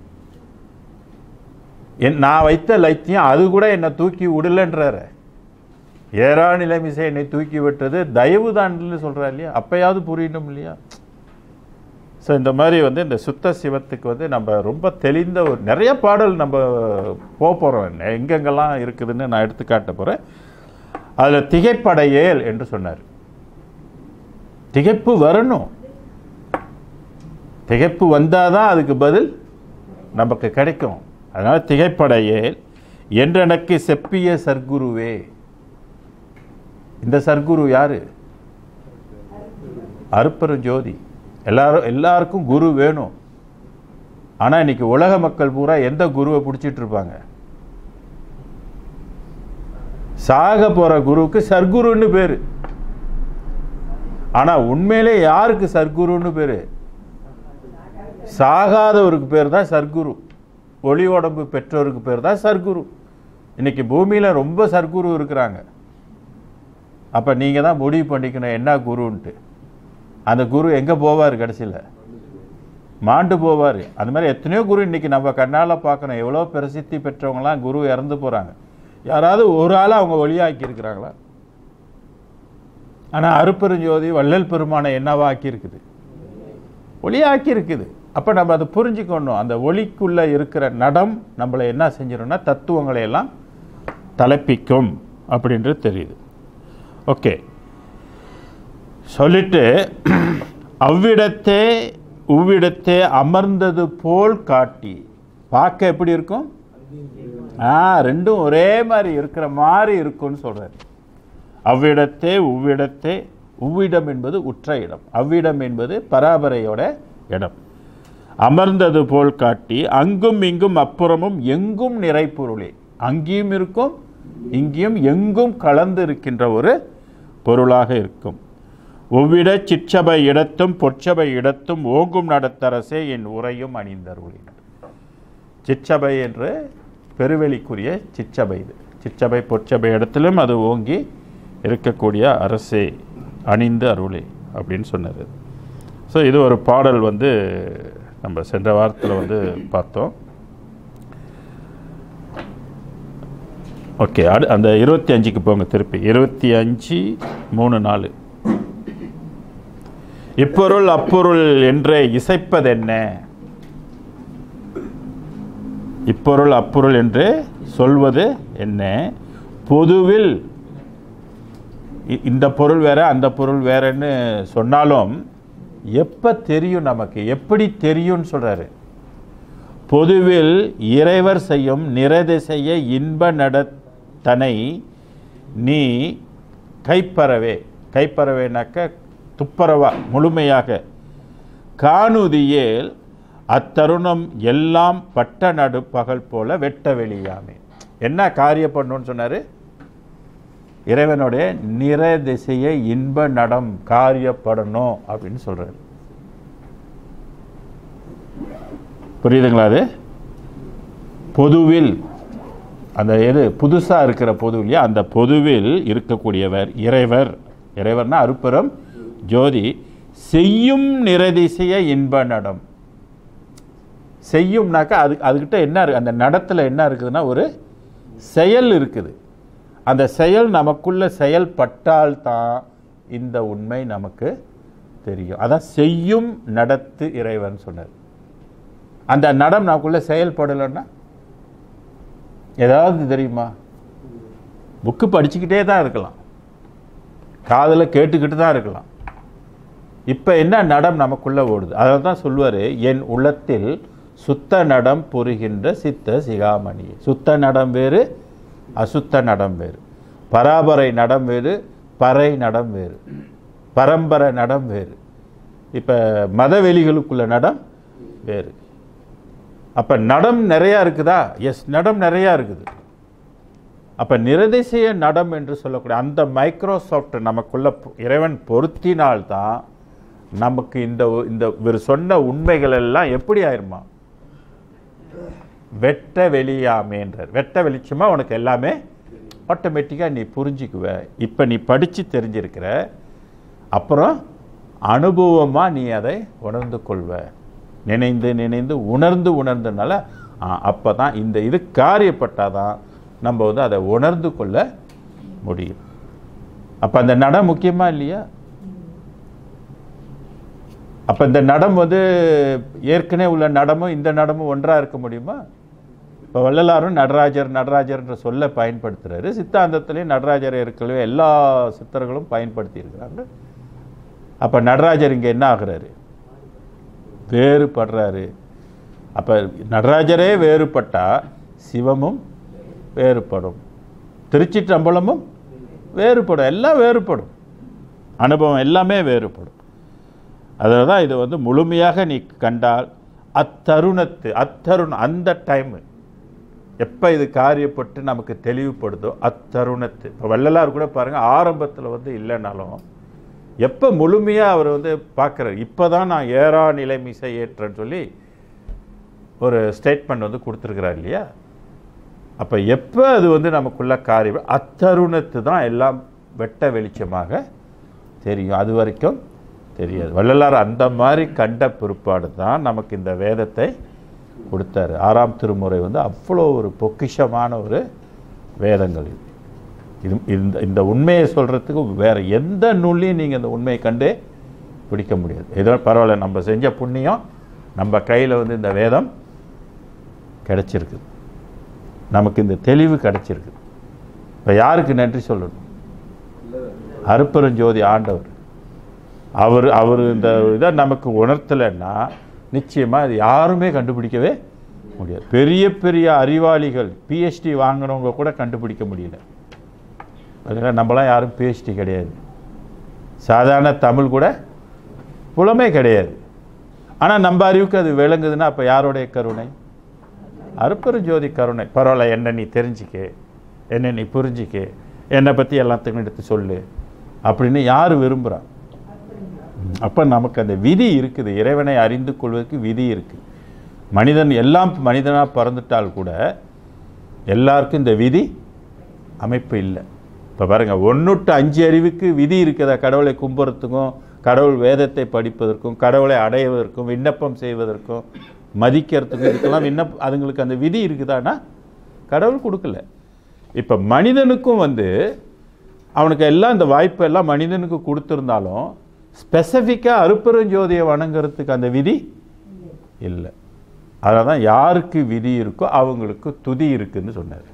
என் நான் வைத்த லட்சியம் அது கூட என்னை தூக்கி விடலன்றாரு ஏறா நிலைமிசை என்னை தூக்கி விட்டது தயவு தான்னு சொல்கிறா இல்லையா அப்பயாவது புரியணும் இல்லையா ஸோ இந்த மாதிரி வந்து இந்த சுத்த சிவத்துக்கு வந்து நம்ம ரொம்ப தெளிந்த ஒரு நிறைய பாடல் நம்ம போக போகிறோம் எங்கெங்கெல்லாம் இருக்குதுன்னு நான் எடுத்து காட்ட போகிறேன் அதில் திகைப்படையேல் என்று சொன்னார் திகைப்பு வரணும் திகைப்பு வந்தால் தான் அதுக்கு பதில் நமக்கு கிடைக்கும் அதனால் திகைப்படையேல் என்றெனக்கு செப்பிய சர்க்குருவே இந்த சர்க்குரு யாரு அருப்பெரும் ஜோதி எல்லாரும் எல்லாருக்கும் குரு வேணும் ஆனால் இன்னைக்கு உலக மக்கள் பூரா எந்த குருவை பிடிச்சிட்டு இருப்பாங்க சாக போகிற குருவுக்கு சர்க்குருன்னு பேர் ஆனால் உண்மையிலே யாருக்கு சர்க்குருன்னு பேர் சாகாதவருக்கு பேர் தான் சர்க்குரு ஒளி உடம்பு பெற்றோருக்கு பேர் தான் சர்க்குரு இன்னைக்கு பூமியில் ரொம்ப சர்க்குரு இருக்கிறாங்க அப்போ நீங்கள் தான் முடிவு பண்ணிக்கணும் என்ன குருன்ட்டு அந்த குரு எங்கே போவார் கடைசியில் மாண்டு போவார் அந்த மாதிரி எத்தனையோ குரு இன்னைக்கு நம்ம கண்ணால் பார்க்கணும் எவ்வளோ பிரசித்தி பெற்றவங்களாம் குரு இறந்து போகிறாங்க யாராவது ஒரு ஆளை அவங்க ஒளியாக்கி இருக்கிறாங்களா ஆனால் அருப்பெருஞ்சோதி வள்ளல் பெருமானை என்னவா ஆக்கியிருக்குது ஒளியாக்கி இருக்குது அப்போ நம்ம அதை புரிஞ்சுக்கணும் அந்த ஒளிக்குள்ளே இருக்கிற நடம் நம்மளை என்ன செஞ்சிடும்னா தத்துவங்களை எல்லாம் தலைப்பிக்கும் அப்படின்றது தெரியுது ஓகே சொல்லிட்டு அவ்விடத்தே உவ்விடத்தே அமர்ந்தது போல் காட்டி பார்க்க எப்படி இருக்கும் ஆ ரெண்டும் ஒரே மாதிரி இருக்கிற மாதிரி இருக்கும்னு சொல்றாரு அவ்விடத்தே உவ்விடத்தே உவ்விடம் என்பது உற்ற இடம் அவ்விடம் என்பது பராபரையோட இடம் அமர்ந்தது போல் காட்டி அங்கும் இங்கும் அப்புறமும் எங்கும் நிறைப்பொருளே அங்கேயும் இருக்கும் இங்கேயும் எங்கும் கலந்து இருக்கின்ற ஒரு பொருளாக இருக்கும் ஒவ்விட சிற்றபை இடத்தும் பொற்சபை இடத்தும் ஓங்கும் நடத்தரசே என் உரையும் அணிந்தருளினார் சிற்றபை என்று பெருவெளிக்குரிய சிற்றபை இது சிற்றபை பொற்சபை இடத்திலும் அது ஓங்கி இருக்கக்கூடிய அரசே அணிந்து அருளே அப்படின்னு சொன்னது ஸோ இது ஒரு பாடல் வந்து நம்ம சென்ற வாரத்தில் வந்து பார்த்தோம் ஓகே அடு அந்த இருபத்தி அஞ்சுக்கு போங்க திருப்பி இருபத்தி அஞ்சு மூணு நாலு இப்பொருள் அப்பொருள் என்றே இசைப்பதென்ன இப்பொருள் அப்பொருள் என்று சொல்வது என்ன பொதுவில் இ- இந்த பொருள் வேற அந்த பொருள் வேறன்னு சொன்னாலும் எப்போ தெரியும் நமக்கு எப்படி தெரியும்னு சொல்றாரு பொதுவில் இறைவர் செய்யும் நிறதிசைய இன்ப நடத்தனை நீ கைப்பறவே கைப்பறவேனாக்க துப்பரவா முழுமையாக காணுதியேல் அத்தருணம் எல்லாம் பட்ட நடு பகல் போல வெட்ட வெளியாமே என்ன காரியம் பண்ணணும்னு சொன்னாரு இறைவனுடைய நிறதிசைய இன்ப நடம் காரியப்படணும் அப்படின்னு சொல்றாரு புரியுதுங்களா அது பொதுவில் அந்த எது புதுசாக இருக்கிற பொது இல்லையா அந்த பொதுவில் இருக்கக்கூடியவர் இறைவர் இறைவர்னா அருப்பெரும் ஜோதி செய்யும் நிறதிசைய இன்ப நடம் செய்யும்னாக்கா அது அதுக்கிட்ட என்ன இருக்கு அந்த நடத்தில் என்ன இருக்குதுன்னா ஒரு செயல் இருக்குது அந்த செயல் நமக்குள்ள செயல்பட்டால்தான் இந்த உண்மை நமக்கு தெரியும் அதான் செய்யும் நடத்து இறைவன் சொன்னார் அந்த நடம் நமக்குள்ள செயல்படலைன்னா ஏதாவது தெரியுமா புக்கு படிச்சுக்கிட்டே தான் இருக்கலாம் காதில் கேட்டுக்கிட்டு தான் இருக்கலாம் இப்போ என்ன நடம் நமக்குள்ள ஓடுது அதை தான் சொல்லுவார் என் உள்ளத்தில் சுத்த நடம் புரிகின்ற சித்த சிகாமணி சுத்த நடம் வேறு அசுத்த நடம் வேறு பராபரை நடம் வேறு பறை நடம் வேறு பரம்பரை நடம் வேறு இப்போ மதவெளிகளுக்குள்ள நடம் வேறு அப்போ நடம் நிறையா இருக்குதா எஸ் நடம் நிறையா இருக்குது அப்போ நிரதிசய நடம் என்று சொல்லக்கூடிய அந்த மைக்ரோசாஃப்ட் நமக்குள்ள பொ- இறைவன் பொருத்தினால்தான் நமக்கு இந்த ஒ- இந்த இவர் சொன்ன உண்மைகள் எல்லாம் எப்படி ஆயிருமா வெட்ட வெளியாமேன்றார் வெட்ட வெளிச்சமா உனக்கு எல்லாமே ஆட்டோமேட்டிக்காக நீ புரிஞ்சுக்குவ இப்போ நீ படித்து தெரிஞ்சிருக்கிற அப்புறம் அனுபவமாக நீ அதை உணர்ந்து கொள்வ நினைந்து நினைந்து உணர்ந்து உணர்ந்தனால அப்போ தான் இந்த இது காரியப்பட்டாதான் நம்ம வந்து அதை உணர்ந்து கொள்ள முடியும் அப்போ அந்த நடம் முக்கியமா இல்லையா அப்போ இந்த நடம் வந்து ஏற்கனவே உள்ள நடமும் இந்த நடமும் ஒன்றா இருக்க முடியுமா இப்போ வள்ளலாரும் நடராஜர் நடராஜர்ன்ற சொல்ல பயன்படுத்துறாரு சித்தாந்தத்திலையும் நடராஜர் இருக்கவே எல்லா சித்தர்களும் பயன்படுத்தி இருக்கிறாங்க அப்போ நடராஜர் இங்கே என்ன ஆகுறாரு வேறுபடுறாரு அப்போ நடராஜரே வேறுபட்டா சிவமும் வேறுபடும் திருச்சிற்றம்பலமும் வேறுபடும் எல்லாம் வேறுபடும் அனுபவம் எல்லாமே வேறுபடும் அதில் தான் இது வந்து முழுமையாக நீ கண்டால் அத்தருணத்து அத்தருணம் அந்த டைமு எப்போ இது காரியப்பட்டு நமக்கு தெளிவுபடுதோ அத்தருணத்து இப்போ வள்ளலார் கூட பாருங்கள் ஆரம்பத்தில் வந்து இல்லைனாலும் எப்போ முழுமையாக அவர் வந்து பார்க்குறாரு இப்போ தான் நான் ஏறா நிலைமிசை ஏற்றேன்னு சொல்லி ஒரு ஸ்டேட்மெண்ட் வந்து கொடுத்துருக்கிறார் இல்லையா அப்போ எப்போ அது வந்து நமக்குள்ள காரியம் அத்தருணத்து தான் எல்லாம் வெட்ட வெளிச்சமாக தெரியும் அது வரைக்கும் தெரியாது வள்ளலார் அந்த மாதிரி கண்ட பிற்பாடு தான் நமக்கு இந்த வேதத்தை கொடுத்தாரு ஆறாம் திருமுறை வந்து அவ்வளோ ஒரு பொக்கிஷமான ஒரு வேதங்கள் இது இது இந்த இந்த உண்மையை சொல்கிறதுக்கு வேறு எந்த நூல்லையும் நீங்கள் இந்த உண்மையை கண்டே பிடிக்க முடியாது ஏதோ பரவாயில்ல நம்ம செஞ்ச புண்ணியம் நம்ம கையில் வந்து இந்த வேதம் கிடைச்சிருக்குது நமக்கு இந்த தெளிவு கிடைச்சிருக்கு இப்போ யாருக்கு நன்றி சொல்லணும் அருப்பெருஞ்சோதி ஆண்டவர் அவர் அவர் இந்த இதை நமக்கு உணர்த்தலைன்னா நிச்சயமாக இது யாருமே கண்டுபிடிக்கவே முடியாது பெரிய பெரிய அறிவாளிகள் பிஹெச்டி வாங்கினவங்க கூட கண்டுபிடிக்க முடியல அதனால் நம்மளாம் யாரும் பிஹெச்டி கிடையாது சாதாரண தமிழ் கூட புலமே கிடையாது ஆனால் நம்ம அறிவுக்கு அது விளங்குதுன்னா அப்போ யாருடைய கருணை அருப்பெருஞ்சோதி கருணை பரவாயில்ல என்ன நீ தெரிஞ்சிக்க என்ன நீ புரிஞ்சிக்க என்னை பற்றி எல்லாத்துக்கும் எடுத்து சொல்லு அப்படின்னு யார் விரும்புகிறா அப்போ நமக்கு அந்த விதி இருக்குது இறைவனை அறிந்து கொள்வதற்கு விதி இருக்குது மனிதன் எல்லாம் மனிதனாக பிறந்துட்டால் கூட எல்லாருக்கும் இந்த விதி அமைப்பு இல்லை இப்போ பாருங்கள் ஒன்றுட்டு அஞ்சு அறிவுக்கு விதி இருக்குதா கடவுளை கும்புறதுக்கும் கடவுள் வேதத்தை படிப்பதற்கும் கடவுளை அடைவதற்கும் விண்ணப்பம் செய்வதற்கும் மதிக்கிறதுக்கும் இதுக்கெல்லாம் விண்ணப்ப அதுங்களுக்கு அந்த விதி இருக்குதானா கடவுள் கொடுக்கல இப்போ மனிதனுக்கும் வந்து அவனுக்கு எல்லாம் இந்த வாய்ப்பு எல்லாம் மனிதனுக்கு கொடுத்துருந்தாலும் ஸ்பெசிஃபிக்காக அருப்பெருஞ்சோதியை வணங்குறதுக்கு அந்த விதி இல்லை அதனால தான் யாருக்கு விதி இருக்கோ அவங்களுக்கு துதி இருக்குன்னு சொன்னார்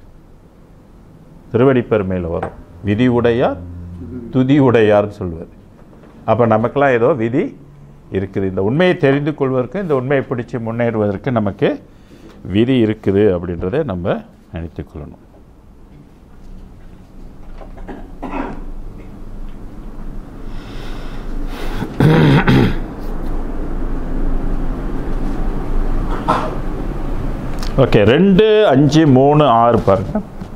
திருவடி பெருமையில் வரும் விதி உடையார் துதி உடையார்னு சொல்லுவார் அப்போ நமக்கெல்லாம் ஏதோ விதி இருக்குது இந்த உண்மையை தெரிந்து கொள்வதற்கு இந்த உண்மையை பிடிச்சி முன்னேறுவதற்கு நமக்கு விதி இருக்குது அப்படின்றத நம்ம நினைத்துக் கொள்ளணும் ஓகே ரெண்டு அஞ்சு மூணு ஆறு பாருங்க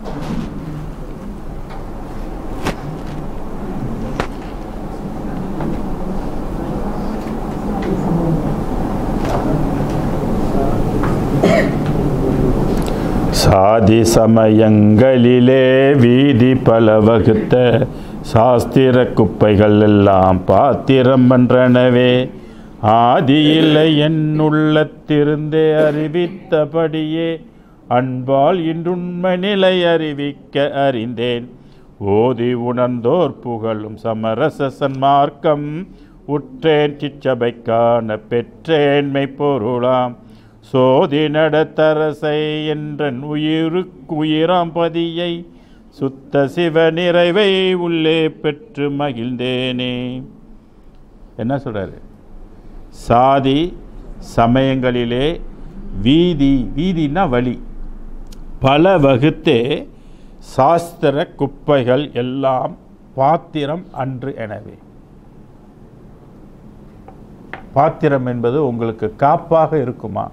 சாதி சமயங்களிலே வீதி பல வகுத்த சாஸ்திர குப்பைகள் எல்லாம் பாத்திரம் என்றனவே ஆதியில்லை என் உள்ளத்திருந்தே அறிவித்தபடியே அன்பால் இன்றுண்மை நிலை அறிவிக்க அறிந்தேன் ஓதி உணர்ந்தோர் புகழும் சமரச சன்மார்க்கம் உற்றேன் சிச்சபைக்கான பெற்றேன்மை பொருளாம் சோதி நடத்தரசை என்றன் உயிருக்கு உயிராம் பதியை சுத்த சிவ நிறைவை உள்ளே பெற்று மகிழ்ந்தேனே என்ன சொல்றாரு சாதி சமயங்களிலே வீதி வீதின்னா வழி பல வகுத்தே சாஸ்திர குப்பைகள் எல்லாம் பாத்திரம் அன்று எனவே பாத்திரம் என்பது உங்களுக்கு காப்பாக இருக்குமா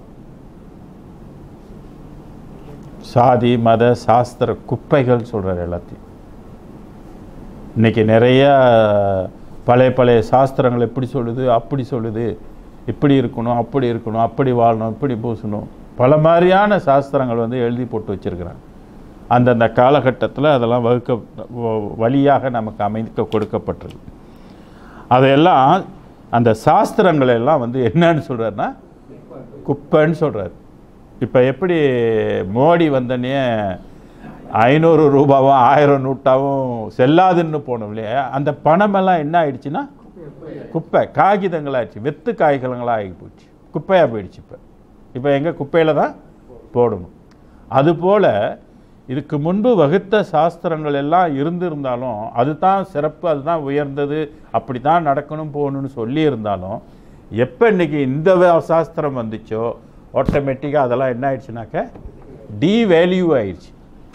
சாதி மத சாஸ்திர குப்பைகள் சொல்கிறார் எல்லாத்தையும் இன்னைக்கு நிறைய பழைய பழைய சாஸ்திரங்கள் எப்படி சொல்லுது அப்படி சொல்லுது இப்படி இருக்கணும் அப்படி இருக்கணும் அப்படி வாழணும் இப்படி பூசணும் பல மாதிரியான சாஸ்திரங்கள் வந்து எழுதி போட்டு வச்சிருக்கிறாங்க அந்தந்த காலகட்டத்தில் அதெல்லாம் வகுக்க வ- வழியாக நமக்கு அமைக்க கொடுக்கப்பட்டிருக்கு அதையெல்லாம் அந்த சாஸ்திரங்களை எல்லாம் வந்து என்னன்னு சொல்கிறாருன்னா குப்பைன்னு சொல்கிறார் இப்போ எப்படி மோடி வந்தனே ஐநூறு ரூபாவும் ஆயிரம் நூட்டாவும் செல்லாதுன்னு போனோம் இல்லையா அந்த பணமெல்லாம் என்ன ஆயிடுச்சுன்னா குப்பை காகிதங்களாகிடுச்சு வெத்து காய்கலங்களாக ஆகி போச்சு குப்பையாக போயிடுச்சு இப்போ இப்போ எங்கே குப்பையில் தான் போடணும் அதுபோல் இதுக்கு முன்பு வகுத்த சாஸ்திரங்கள் எல்லாம் இருந்திருந்தாலும் அதுதான் சிறப்பு அதுதான் உயர்ந்தது அப்படி தான் நடக்கணும் போகணும்னு சொல்லி இருந்தாலும் எப்போ இன்னைக்கு இந்த வ- சாஸ்திரம் வந்துச்சோ ஆட்டோமேட்டிக்காக அதெல்லாம் என்ன ஆயிடுச்சுனாக்க டீவேல்யூ ஆயிடுச்சு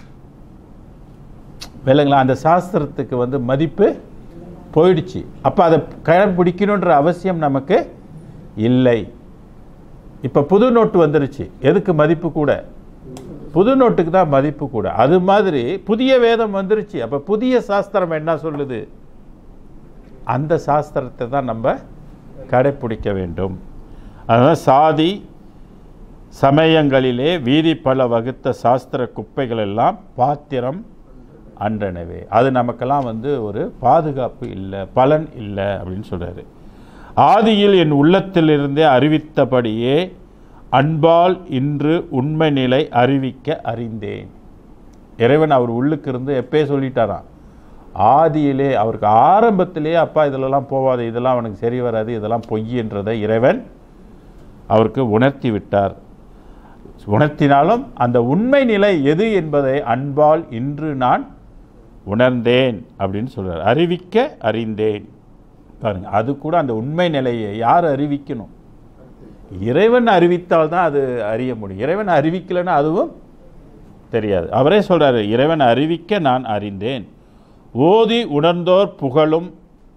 விலங்களா அந்த சாஸ்திரத்துக்கு வந்து மதிப்பு போயிடுச்சு அப்போ அதை கடைப்பிடிக்கணுன்ற அவசியம் நமக்கு இல்லை இப்போ புது நோட்டு வந்துருச்சு எதுக்கு மதிப்பு கூட புது நோட்டுக்கு தான் மதிப்பு கூட அது மாதிரி புதிய வேதம் வந்துருச்சு அப்போ புதிய சாஸ்திரம் என்ன சொல்லுது அந்த சாஸ்திரத்தை தான் நம்ம கடைப்பிடிக்க வேண்டும் அதனால் சாதி சமயங்களிலே வீதி பல வகுத்த சாஸ்திர குப்பைகள் எல்லாம் பாத்திரம் அன்றனவே அது நமக்கெல்லாம் வந்து ஒரு பாதுகாப்பு இல்லை பலன் இல்லை அப்படின்னு சொல்றாரு ஆதியில் என் உள்ளத்திலிருந்தே அறிவித்தபடியே அன்பால் இன்று உண்மை நிலை அறிவிக்க அறிந்தேன் இறைவன் அவர் உள்ளுக்கு இருந்து எப்பயே சொல்லிட்டாராம் ஆதியிலே அவருக்கு ஆரம்பத்திலே அப்பா இதிலெல்லாம் போவாது இதெல்லாம் அவனுக்கு சரி வராது இதெல்லாம் பொய்ன்றதை இறைவன் அவருக்கு உணர்த்தி விட்டார் உணர்த்தினாலும் அந்த உண்மை நிலை எது என்பதை அன்பால் இன்று நான் உணர்ந்தேன் அப்படின்னு சொல்றார் அறிவிக்க அறிந்தேன் பாருங்க அது கூட அந்த உண்மை நிலையை யார் அறிவிக்கணும் இறைவன் அறிவித்தால் தான் அது அறிய முடியும் இறைவன் அறிவிக்கலைன்னா அதுவும் தெரியாது அவரே சொல்றாரு இறைவன் அறிவிக்க நான் அறிந்தேன் ஓதி உணர்ந்தோர் புகழும்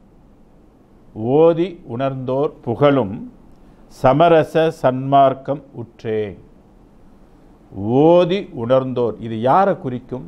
ஓதி உணர்ந்தோர் புகழும் சமரச சன்மார்க்கம் உற்றேன் ஓதி உணர்ந்தோர் இது யாரை குறிக்கும்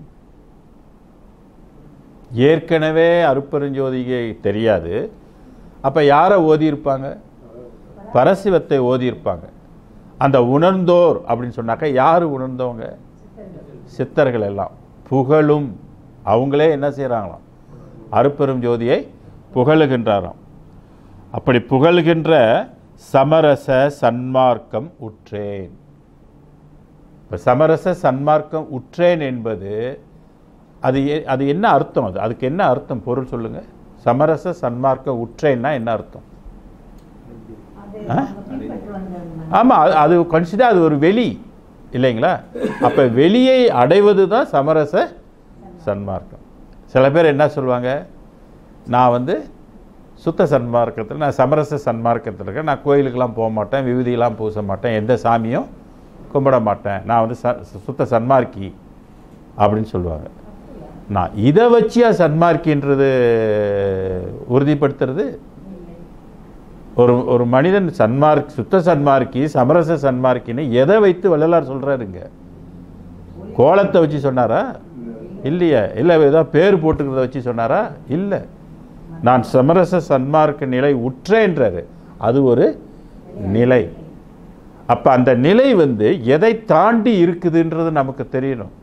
ஏற்கனவே அருப்பெருஞ்சோதிகை தெரியாது அப்போ யாரை ஓதியிருப்பாங்க பரசிவத்தை ஓதியிருப்பாங்க அந்த உணர்ந்தோர் அப்படின்னு சொன்னாக்கா யார் உணர்ந்தவங்க சித்தர்கள் எல்லாம் புகழும் அவங்களே என்ன செய்கிறாங்களாம் அருப்பெரும் ஜோதியை புகழுகின்றாராம் அப்படி புகழ்கின்ற சமரச சன்மார்க்கம் உற்றேன் இப்போ சமரச சன்மார்க்கம் உற்றேன் என்பது அது எ- அது என்ன அர்த்தம் அது அதுக்கு என்ன அர்த்தம் பொருள் சொல்லுங்க சமரச சன்மார்க்கம் உற்றேன்னா என்ன அர்த்தம் அது ஆ? அவங்க பின்பற்று வந்த ஆமாம் அது அது கன்சிடர் அது ஒரு வெளி இல்லைங்களா அப்போ வெளியை அடைவது தான் சமரச சன்மார்க்கம் சில பேர் என்ன சொல்லுவாங்க நான் வந்து சுத்த சன்மார்க்கத்தில் நான் சமரச சன்மார்க்கத்தில் இருக்கேன் நான் கோயிலுக்கெல்லாம் போக மாட்டேன் விபூதியெல்லாம் பூச மாட்டேன் எந்த சாமியும் கும்பிட மாட்டேன் நான் வந்து ச சுத்த சன்மார்க்கி அப்படின்னு சொல்லுவாங்க நான் இதை வச்சியா சன்மார்க்கின்றது உறுதிப்படுத்துறது ஒரு ஒரு மனிதன் சன்மார்க் சுத்த சன்மார்க்கி சமரச சன்மார்க்கின்னு எதை வைத்து வள்ளலார் சொல்றாருங்க கோலத்தை வச்சு சொன்னாரா இல்லையே இல்லை ஏதோ பேர் போட்டுக்கிறத வச்சு சொன்னாரா இல்லை நான் சமரச சன்மார்க்க நிலை உற்றேன்றாரு அது ஒரு நிலை அப்ப அந்த நிலை வந்து எதை தாண்டி இருக்குதுன்றது நமக்கு தெரியணும்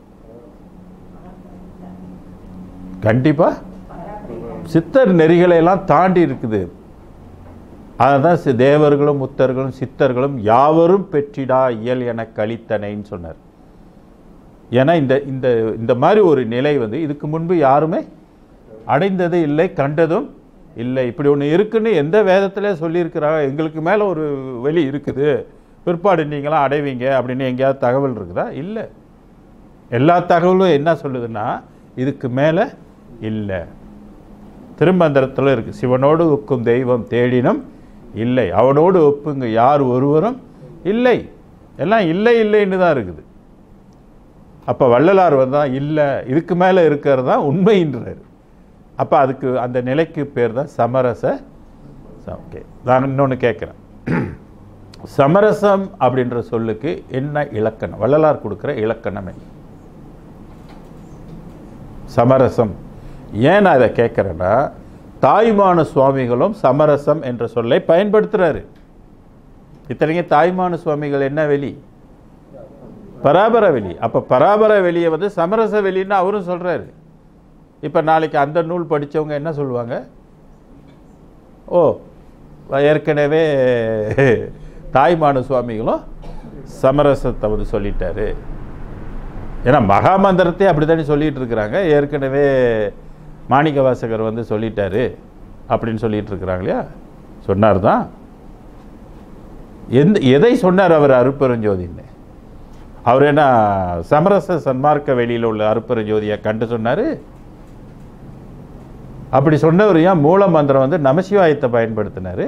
கண்டிப்பா சித்தர் நெறிகளை எல்லாம் தாண்டி இருக்குது அதுதான் சி- தேவர்களும் முத்தர்களும் சித்தர்களும் யாவரும் பெற்றிடா இயல் என கழித்தனைன்னு சொன்னார் ஏன்னா இந்த இந்த இந்த மாதிரி ஒரு நிலை வந்து இதுக்கு முன்பு யாருமே அடைந்தது இல்லை கண்டதும் இல்லை இப்படி ஒன்று இருக்குன்னு எந்த வேதத்திலே சொல்லியிருக்கிறாங்க எங்களுக்கு மேலே ஒரு வெளி இருக்குது பிற்பாடு நீங்களாம் அடைவீங்க அப்படின்னு எங்கேயாவது தகவல் இருக்குதா இல்லை எல்லா தகவலும் என்ன சொல்லுதுன்னா இதுக்கு மேலே இல்லை திருமந்திரத்தில் இருக்கு சிவனோடு ஒக்கும் தெய்வம் தேடினும் இல்லை அவனோடு ஒப்புங்க யார் ஒருவரும் இல்லை எல்லாம் இல்லை இல்லைன்னு தான் இருக்குது அப்போ வள்ளலார் வந்தா இல்லை இதுக்கு மேலே இருக்கிறது தான் உண்மைன்றார் அப்போ அதுக்கு அந்த நிலைக்கு பேர் தான் சமரச ஓகே நான் இன்னொன்று கேட்குறேன் சமரசம் அப்படின்ற சொல்லுக்கு என்ன இலக்கணம் வள்ளலார் கொடுக்குற இலக்கணம் என்ன சமரசம் ஏன் நான் இதை கேட்குறேன்னா தாய்மான சுவாமிகளும் சமரசம் என்ற சொல்லை பயன்படுத்துகிறாரு இத்தனைக்கும் தாய்மான சுவாமிகள் என்ன வெளி பராபர வெளி அப்போ பராபர வெளியை வந்து சமரச வெளின்னு அவரும் சொல்கிறாரு இப்போ நாளைக்கு அந்த நூல் படித்தவங்க என்ன சொல்லுவாங்க ஓ ஏற்கனவே தாய்மான சுவாமிகளும் சமரசத்தை வந்து சொல்லிட்டாரு ஏன்னா மகாமந்திரத்தை அப்படி தானே சொல்லிட்டு இருக்கிறாங்க ஏற்கனவே மாணிக்க வாசகர் வந்து சொல்லிட்டாரு அப்படின்னு சொல்லிட்டு இருக்கிறாங்க இல்லையா சொன்னார் தான் எந்த எதை சொன்னார் அவர் அருப்பெருஞ்சோதின்னு அவர் என்ன சமரச சன்மார்க்க வெளியில் உள்ள அருப்பெருஞ்சோதியை கண்டு சொன்னார் அப்படி சொன்னவர் ஏன் மூல மந்திரம் வந்து நமசிவாயத்தை பயன்படுத்தினாரு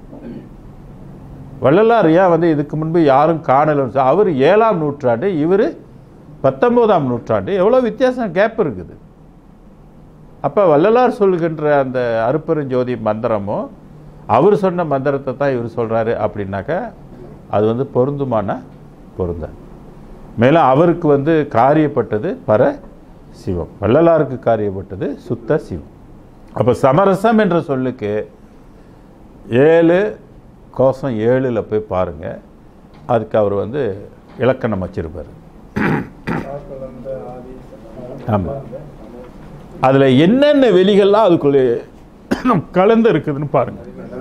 வள்ளலார் ஏன் வந்து இதுக்கு முன்பு யாரும் காணலன்னு சொ- அவர் ஏழாம் நூற்றாண்டு இவர் பத்தொம்போதாம் நூற்றாண்டு எவ்வளோ வித்தியாசம் கேப் இருக்குது அப்போ வள்ளலார் சொல்கின்ற அந்த அருப்பெருஞ்சோதி மந்திரமும் அவர் சொன்ன மந்திரத்தை தான் இவர் சொல்கிறாரு அப்படின்னாக்கா அது வந்து பொருந்துமானா பொருந்தாது மேலும் அவருக்கு வந்து காரியப்பட்டது பர சிவம் வள்ளலாருக்கு காரியப்பட்டது சுத்த சிவம் அப்போ சமரசம் என்ற சொல்லுக்கு ஏழு கோஷம் ஏழில் போய் பாருங்க அதுக்கு அவர் வந்து இலக்கணம் வச்சிருப்பார் ஆமாம் அதில் என்னென்ன வெளிகள்லாம் அதுக்குள்ளே கலந்து இருக்குதுன்னு பாருங்க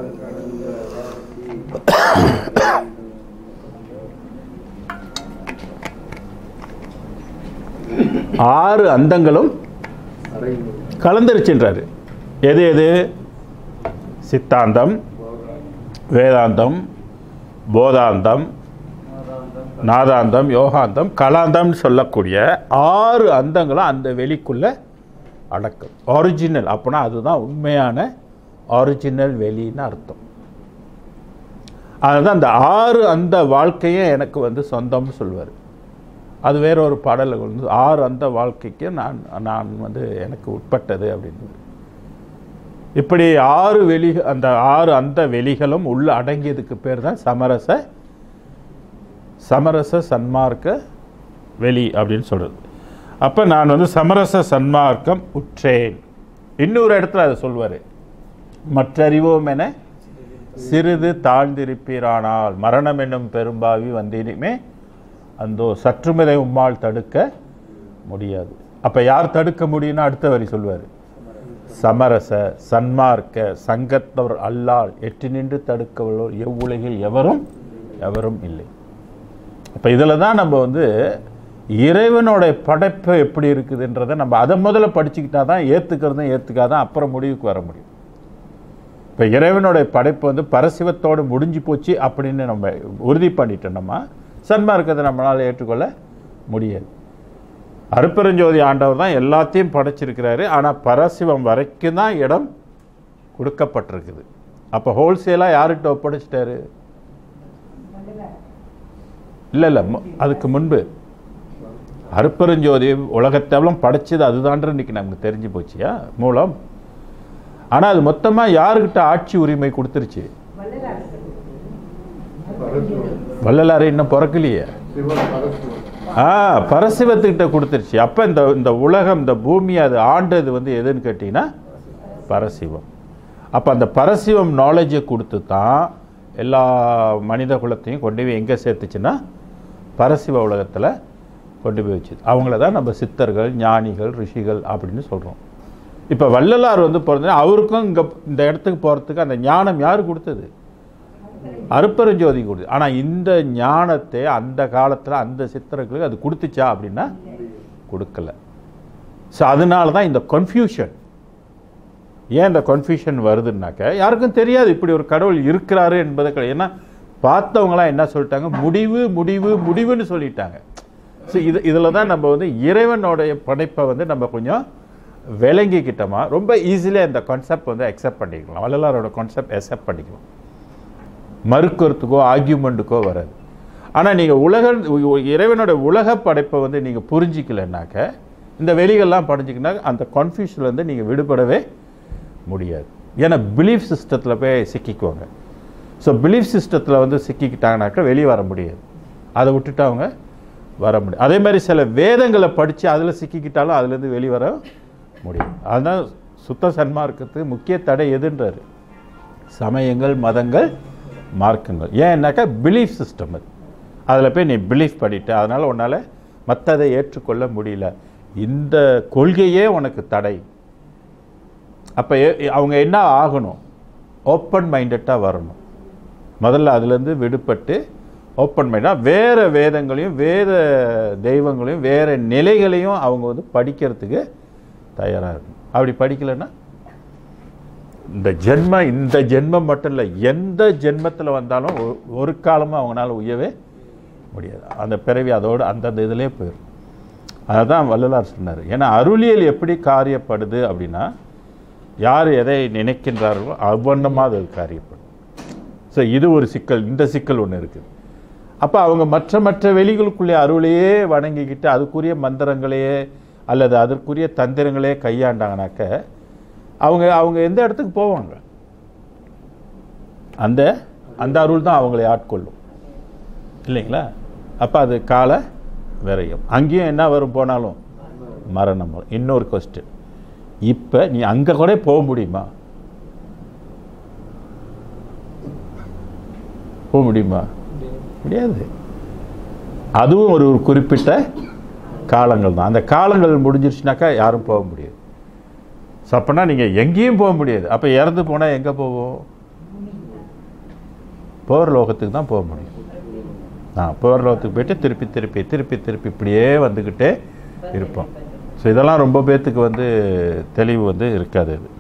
ஆறு அந்தங்களும் கலந்துருச்சுன்றாரு எது எது சித்தாந்தம் வேதாந்தம் போதாந்தம் நாதாந்தம் யோகாந்தம் கலாந்தம்னு சொல்லக்கூடிய ஆறு அந்தங்களும் அந்த வெளிக்குள்ள அடக்கம் ஒரிஜினல் அப்படின்னா அதுதான் உண்மையான ஒரிஜினல் வெளின்னு அர்த்தம் அதுதான் அந்த ஆறு அந்த வாழ்க்கையே எனக்கு வந்து சொந்தம்னு சொல்லுவார் அது வேற ஒரு பாடலில் வந்து ஆறு அந்த வாழ்க்கைக்கு நான் நான் வந்து எனக்கு உட்பட்டது அப்படின்னு இப்படி ஆறு வெளி அந்த ஆறு அந்த வெளிகளும் உள்ள அடங்கியதுக்கு பேர் தான் சமரச சமரச சன்மார்க்க வெளி அப்படின்னு சொல்கிறது அப்போ நான் வந்து சமரச சன்மார்க்கம் உற்றேன் இன்னொரு இடத்துல அதை சொல்வார் மற்றறிவோம் என சிறிது தாழ்ந்திருப்பீரானால் மரணம் என்னும் பெரும்பாவி வந்தினுமே அந்தோ சற்றுமிதை உம்மால் தடுக்க முடியாது அப்போ யார் தடுக்க முடியும்னு அடுத்த வரி சொல்வார் சமரச சன்மார்க்க சங்கத்தவர் அல்லால் எட்டு நின்று தடுக்கவல்லோர் எவ்வுலகில் எவரும் எவரும் இல்லை அப்போ இதில் தான் நம்ம வந்து இறைவனோட படைப்பு எப்படி இருக்குதுன்றதை நம்ம அதை முதல்ல படிச்சுக்கிட்டா தான் ஏற்றுக்கிறதும் ஏற்றுக்காதான் அப்புறம் முடிவுக்கு வர முடியும் இப்போ இறைவனோட படைப்பு வந்து பரசிவத்தோடு முடிஞ்சு போச்சு அப்படின்னு நம்ம உறுதி பண்ணிட்டோம்னா சன்மார்க்கத்தை நம்மளால் ஏற்றுக்கொள்ள முடியாது அருப்பெருஞ்சோதி ஆண்டவர் தான் எல்லாத்தையும் படைச்சிருக்கிறாரு ஆனால் பரசிவம் வரைக்கும் தான் இடம் கொடுக்கப்பட்டிருக்குது அப்போ ஹோல்சேலாக யார்கிட்ட ஒப்படைச்சிட்டாரு இல்லை இல்லை அதுக்கு முன்பு அருப்பெருஞ்சோதி உலகத்தெல்லாம் படைச்சது அதுதான்ற இன்னைக்கு நமக்கு தெரிஞ்சு போச்சியா மூலம் ஆனால் அது மொத்தமாக யாருக்கிட்ட ஆட்சி உரிமை கொடுத்துருச்சு வள்ளலார் வள்ளலாறு இன்னும் பிறக்கலையே ஆ பரசிவத்துக்கிட்ட கொடுத்துருச்சு அப்போ இந்த இந்த உலகம் இந்த பூமி அது ஆண்டது வந்து எதுன்னு கேட்டிங்கன்னா பரசிவம் அப்போ அந்த பரசிவம் நாலேஜை கொடுத்து தான் எல்லா மனித குலத்தையும் கொண்டு போய் எங்கே சேர்த்துச்சுன்னா பரசிவ உலகத்தில் கொண்டு போய் வச்சுது அவங்கள தான் நம்ம சித்தர்கள் ஞானிகள் ரிஷிகள் அப்படின்னு சொல்கிறோம் இப்போ வள்ளலார் வந்து பிறந்த அவருக்கும் இங்கே இந்த இடத்துக்கு போகிறதுக்கு அந்த ஞானம் யார் கொடுத்தது அருப்பெருஞ்சோதி கொடுத்து ஆனால் இந்த ஞானத்தை அந்த காலத்தில் அந்த சித்தர்களுக்கு அது கொடுத்துச்சா அப்படின்னா கொடுக்கல ஸோ அதனால தான் இந்த கன்ஃபியூஷன் ஏன் இந்த கன்ஃபியூஷன் வருதுன்னாக்க யாருக்கும் தெரியாது இப்படி ஒரு கடவுள் இருக்கிறாரு என்பது கிடையாது ஏன்னா பார்த்தவங்களாம் என்ன சொல்லிட்டாங்க முடிவு முடிவு முடிவுன்னு சொல்லிட்டாங்க ஸோ இது இதில் தான் நம்ம வந்து இறைவனுடைய படைப்பை வந்து நம்ம கொஞ்சம் விளங்கிக்கிட்டோமா ரொம்ப ஈஸியாக இந்த கான்செப்ட் வந்து அக்செப்ட் பண்ணிக்கலாம் வள்ளலாரோட கான்செப்ட் அக்செப்ட் பண்ணிக்கலாம் மறுக்கிறதுக்கோ ஆர்கியூமெண்ட்டுக்கோ வராது ஆனால் நீங்கள் உலக இறைவனோட உலக படைப்பை வந்து நீங்கள் புரிஞ்சிக்கலைன்னாக்க இந்த வெளிகள்லாம் படிஞ்சிக்கினா அந்த கன்ஃபியூஷன்லேருந்து நீங்கள் விடுபடவே முடியாது ஏன்னா பிலீஃப் சிஸ்டத்தில் போய் சிக்கிக்குவாங்க ஸோ பிலீஃப் சிஸ்டத்தில் வந்து சிக்கிக்கிட்டாங்கனாக்கா வெளியே வர முடியாது அதை விட்டுட்டு அவங்க வர முடியும் அதே மாதிரி சில வேதங்களை படித்து அதில் சிக்கிக்கிட்டாலும் அதுலேருந்து வெளியே வர முடியும் அதுதான் சுத்த சன்மார்க்கத்துக்கு முக்கிய தடை எதுன்றாரு சமயங்கள் மதங்கள் மார்க்கங்கள் ஏன்னாக்கா பிலீஃப் சிஸ்டம் அது அதில் போய் நீ பிலீஃப் பண்ணிட்ட அதனால் உன்னால் மற்றதை ஏற்றுக்கொள்ள முடியல இந்த கொள்கையே உனக்கு தடை அப்போ அவங்க என்ன ஆகணும் ஓப்பன் மைண்டட்டாக வரணும் முதல்ல அதுலேருந்து விடுபட்டு ஓப்பன் மைண்டாக வேறு வேதங்களையும் வேத தெய்வங்களையும் வேறு நிலைகளையும் அவங்க வந்து படிக்கிறதுக்கு தயாராக இருக்கணும் அப்படி படிக்கலைன்னா இந்த ஜென்ம இந்த ஜென்மம் மட்டும் இல்லை எந்த ஜென்மத்தில் வந்தாலும் ஒ- ஒரு காலமும் அவங்களால உயவே முடியாது அந்த பிறவி அதோடு அந்தந்த இதிலே போயிடும் அதை தான் வள்ளலார் சொன்னார் ஏன்னா அருளியல் எப்படி காரியப்படுது அப்படின்னா யார் எதை நினைக்கின்றார்களோ அவ்வண்ணமாக அது காரியப்படும் ஸோ இது ஒரு சிக்கல் இந்த சிக்கல் ஒன்று இருக்குது அப்போ அவங்க மற்ற மற்ற வெளிகளுக்குள்ளே அருளையே வணங்கிக்கிட்டு அதுக்குரிய மந்திரங்களையே அல்லது அதற்குரிய தந்திரங்களே கையாண்டாங்கனாக்க அவங்க அவங்க எந்த இடத்துக்கு போவாங்க அந்த அந்த அருள் தான் அவங்களை ஆட்கொள்ளும் இல்லைங்களா அப்போ அது கால விரையும் அங்கேயும் என்ன வரும் போனாலும் மரணம் வரும் இன்னொரு கொஸ்டின் இப்போ நீ அங்கே கூட போக முடியுமா போக முடியுமா முடியாது அதுவும் ஒரு ஒரு குறிப்பிட்ட காலங்கள் தான் அந்த காலங்கள் முடிஞ்சிருச்சுனாக்கா யாரும் போக முடியாது ஸோ அப்போனா நீங்கள் எங்கேயும் போக முடியாது அப்போ இறந்து போனால் எங்கே போவோம் போர் லோகத்துக்கு தான் போக முடியும் ஆ போர் லோகத்துக்கு போயிட்டு திருப்பி திருப்பி திருப்பி திருப்பி இப்படியே வந்துக்கிட்டே இருப்போம் ஸோ இதெல்லாம் ரொம்ப பேர்த்துக்கு வந்து தெளிவு வந்து இருக்காது அது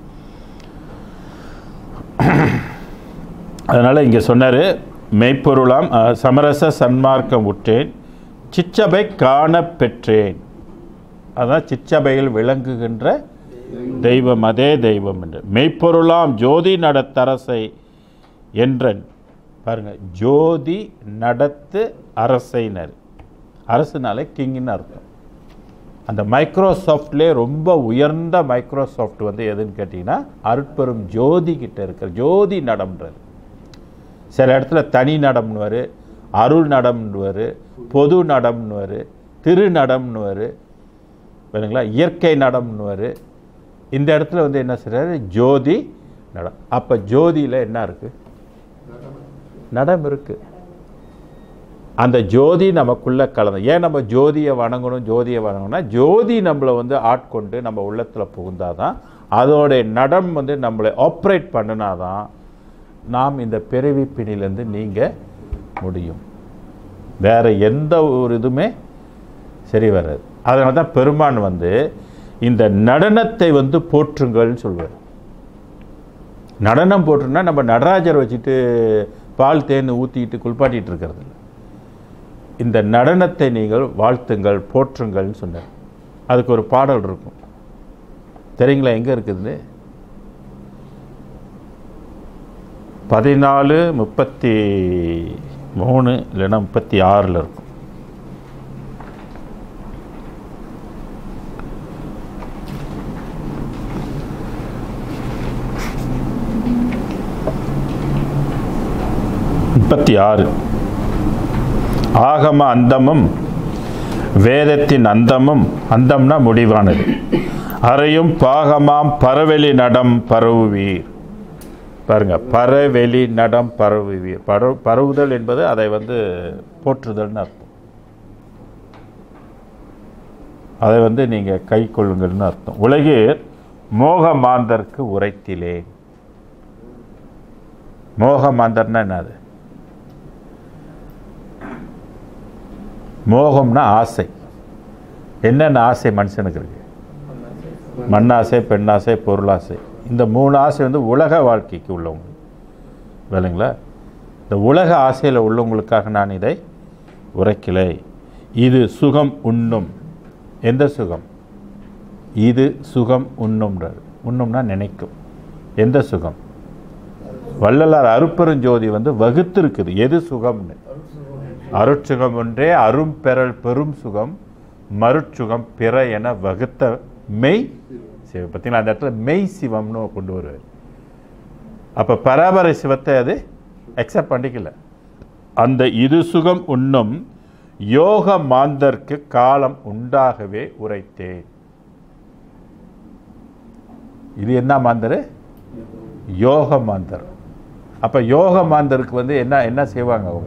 அதனால் இங்கே சொன்னார் மெய்ப்பொருளாம் அஹ், சமரச சன்மார்க்கம் உற்றேன் சிச்சபை காண பெற்றேன் அதான் சிச்சபையில் விளங்குகின்ற தெய்வம் அதே தெய்வம் என்று மெய்ப்பொருளாம் ஜோதி நடத்தரசை என்றன் பாருங்க ஜோதி நடத்து அரசைனர் அரசுனாலே கிங்னு அர்த்தம் அந்த மைக்ரோசாஃப்ட்லே ரொம்ப உயர்ந்த மைக்ரோசாஃப்ட் வந்து எதுன்னு கேட்டிங்கன்னா அருட்பெரும் ஜோதி கிட்ட இருக்கிற ஜோதி நடம்ன்றது சில இடத்துல தனி நடம்னுவார் அருள் நடம்னுவார் பொது நடம்னுவார் திரு நடம்னுவார் வேணுங்களா இயற்கை நடம்னுவார் இந்த இடத்துல வந்து என்ன செய்றாரு ஜோதி நடம் அப்போ ஜோதியில் என்ன இருக்குது நடம் இருக்குது அந்த ஜோதி நமக்குள்ளே கலந்து ஏன் நம்ம ஜோதியை வணங்கணும் ஜோதியை வணங்கணும்னா ஜோதி நம்மளை வந்து ஆட்கொண்டு நம்ம உள்ளத்தில் புகுந்தாதான் அதோடைய நடம் வந்து நம்மளை ஆப்ரேட் பண்ணினாதான் நாம் இந்த பிறவி பிணிலேருந்து நீங்க முடியும் வேற எந்த ஒரு இதுவுமே சரி வராது அதனால தான் பெருமான் வந்து இந்த நடனத்தை வந்து போற்றுங்கள்னு சொல்வார் நடனம் போட்டுருன்னா நம்ம நடராஜர் வச்சுட்டு பால் தேன் ஊற்றிட்டு குளிப்பாட்டிட்டு இருக்கிறது இல்ல. இந்த நடனத்தை நீங்கள் வாழ்த்துங்கள் போற்றுங்கள்னு சொன்னார் அதுக்கு ஒரு பாடல் இருக்கும் தெரியுங்களா எங்கே இருக்குதுன்னு பதினாலு முப்பத்தி மூணு இல்லைன்னா முப்பத்தி ஆறில் இருக்கும் முப்பத்தி ஆறு ஆகம அந்தமும் வேதத்தின் அந்தமும் அந்தம்னா முடிவானது அறையும் பாகமாம் பரவெளி நடம் பரவுவீர் பாருங்க பரவெளி நடம் பரவுவீர் பரவு பரவுதல் என்பது அதை வந்து போற்றுதல்னு அர்த்தம் அதை வந்து நீங்கள் கை கொள்ளுங்கள்னு அர்த்தம் உலகீர் மோக மாந்தர்க்கு உரைத்திலே மோக மாந்தர்னா என்னது மோகம்னா ஆசை என்னென்ன ஆசை மனுஷனுக்கு இருக்கு மண்ணாசை பெண்ணாசை பொருளாசை இந்த மூணு ஆசை வந்து உலக வாழ்க்கைக்கு உள்ளவங்க வேலைங்களா இந்த உலக ஆசையில் உள்ளவங்களுக்காக நான் இதை உரைக்கலை இது சுகம் உண்ணும் எந்த சுகம் இது சுகம் உண்ணும்ன்றது உண்ணும்னா நினைக்கும் எந்த சுகம் வள்ளலார் அருப்பெருஞ்சோதி வந்து வகுத்திருக்குது எது சுகம்னு அருட்சுகம் ஒன்றே அரும் பெறல் பெரும் சுகம் மருட்சுகம் பிற என வகுத்த மெய் சிவம் பார்த்தீங்களா அந்த இடத்துல மெய் சிவம்னு கொண்டு வருவார் அப்போ பராபர சிவத்தை அது அக்செப்ட் பண்ணிக்கல அந்த இது சுகம் உண்ணும் யோக மாந்தர்க்கு காலம் உண்டாகவே உரைத்தேன் இது என்ன மாந்தர் யோக மாந்தர் அப்போ யோக மாந்தருக்கு வந்து என்ன என்ன செய்வாங்க அவங்க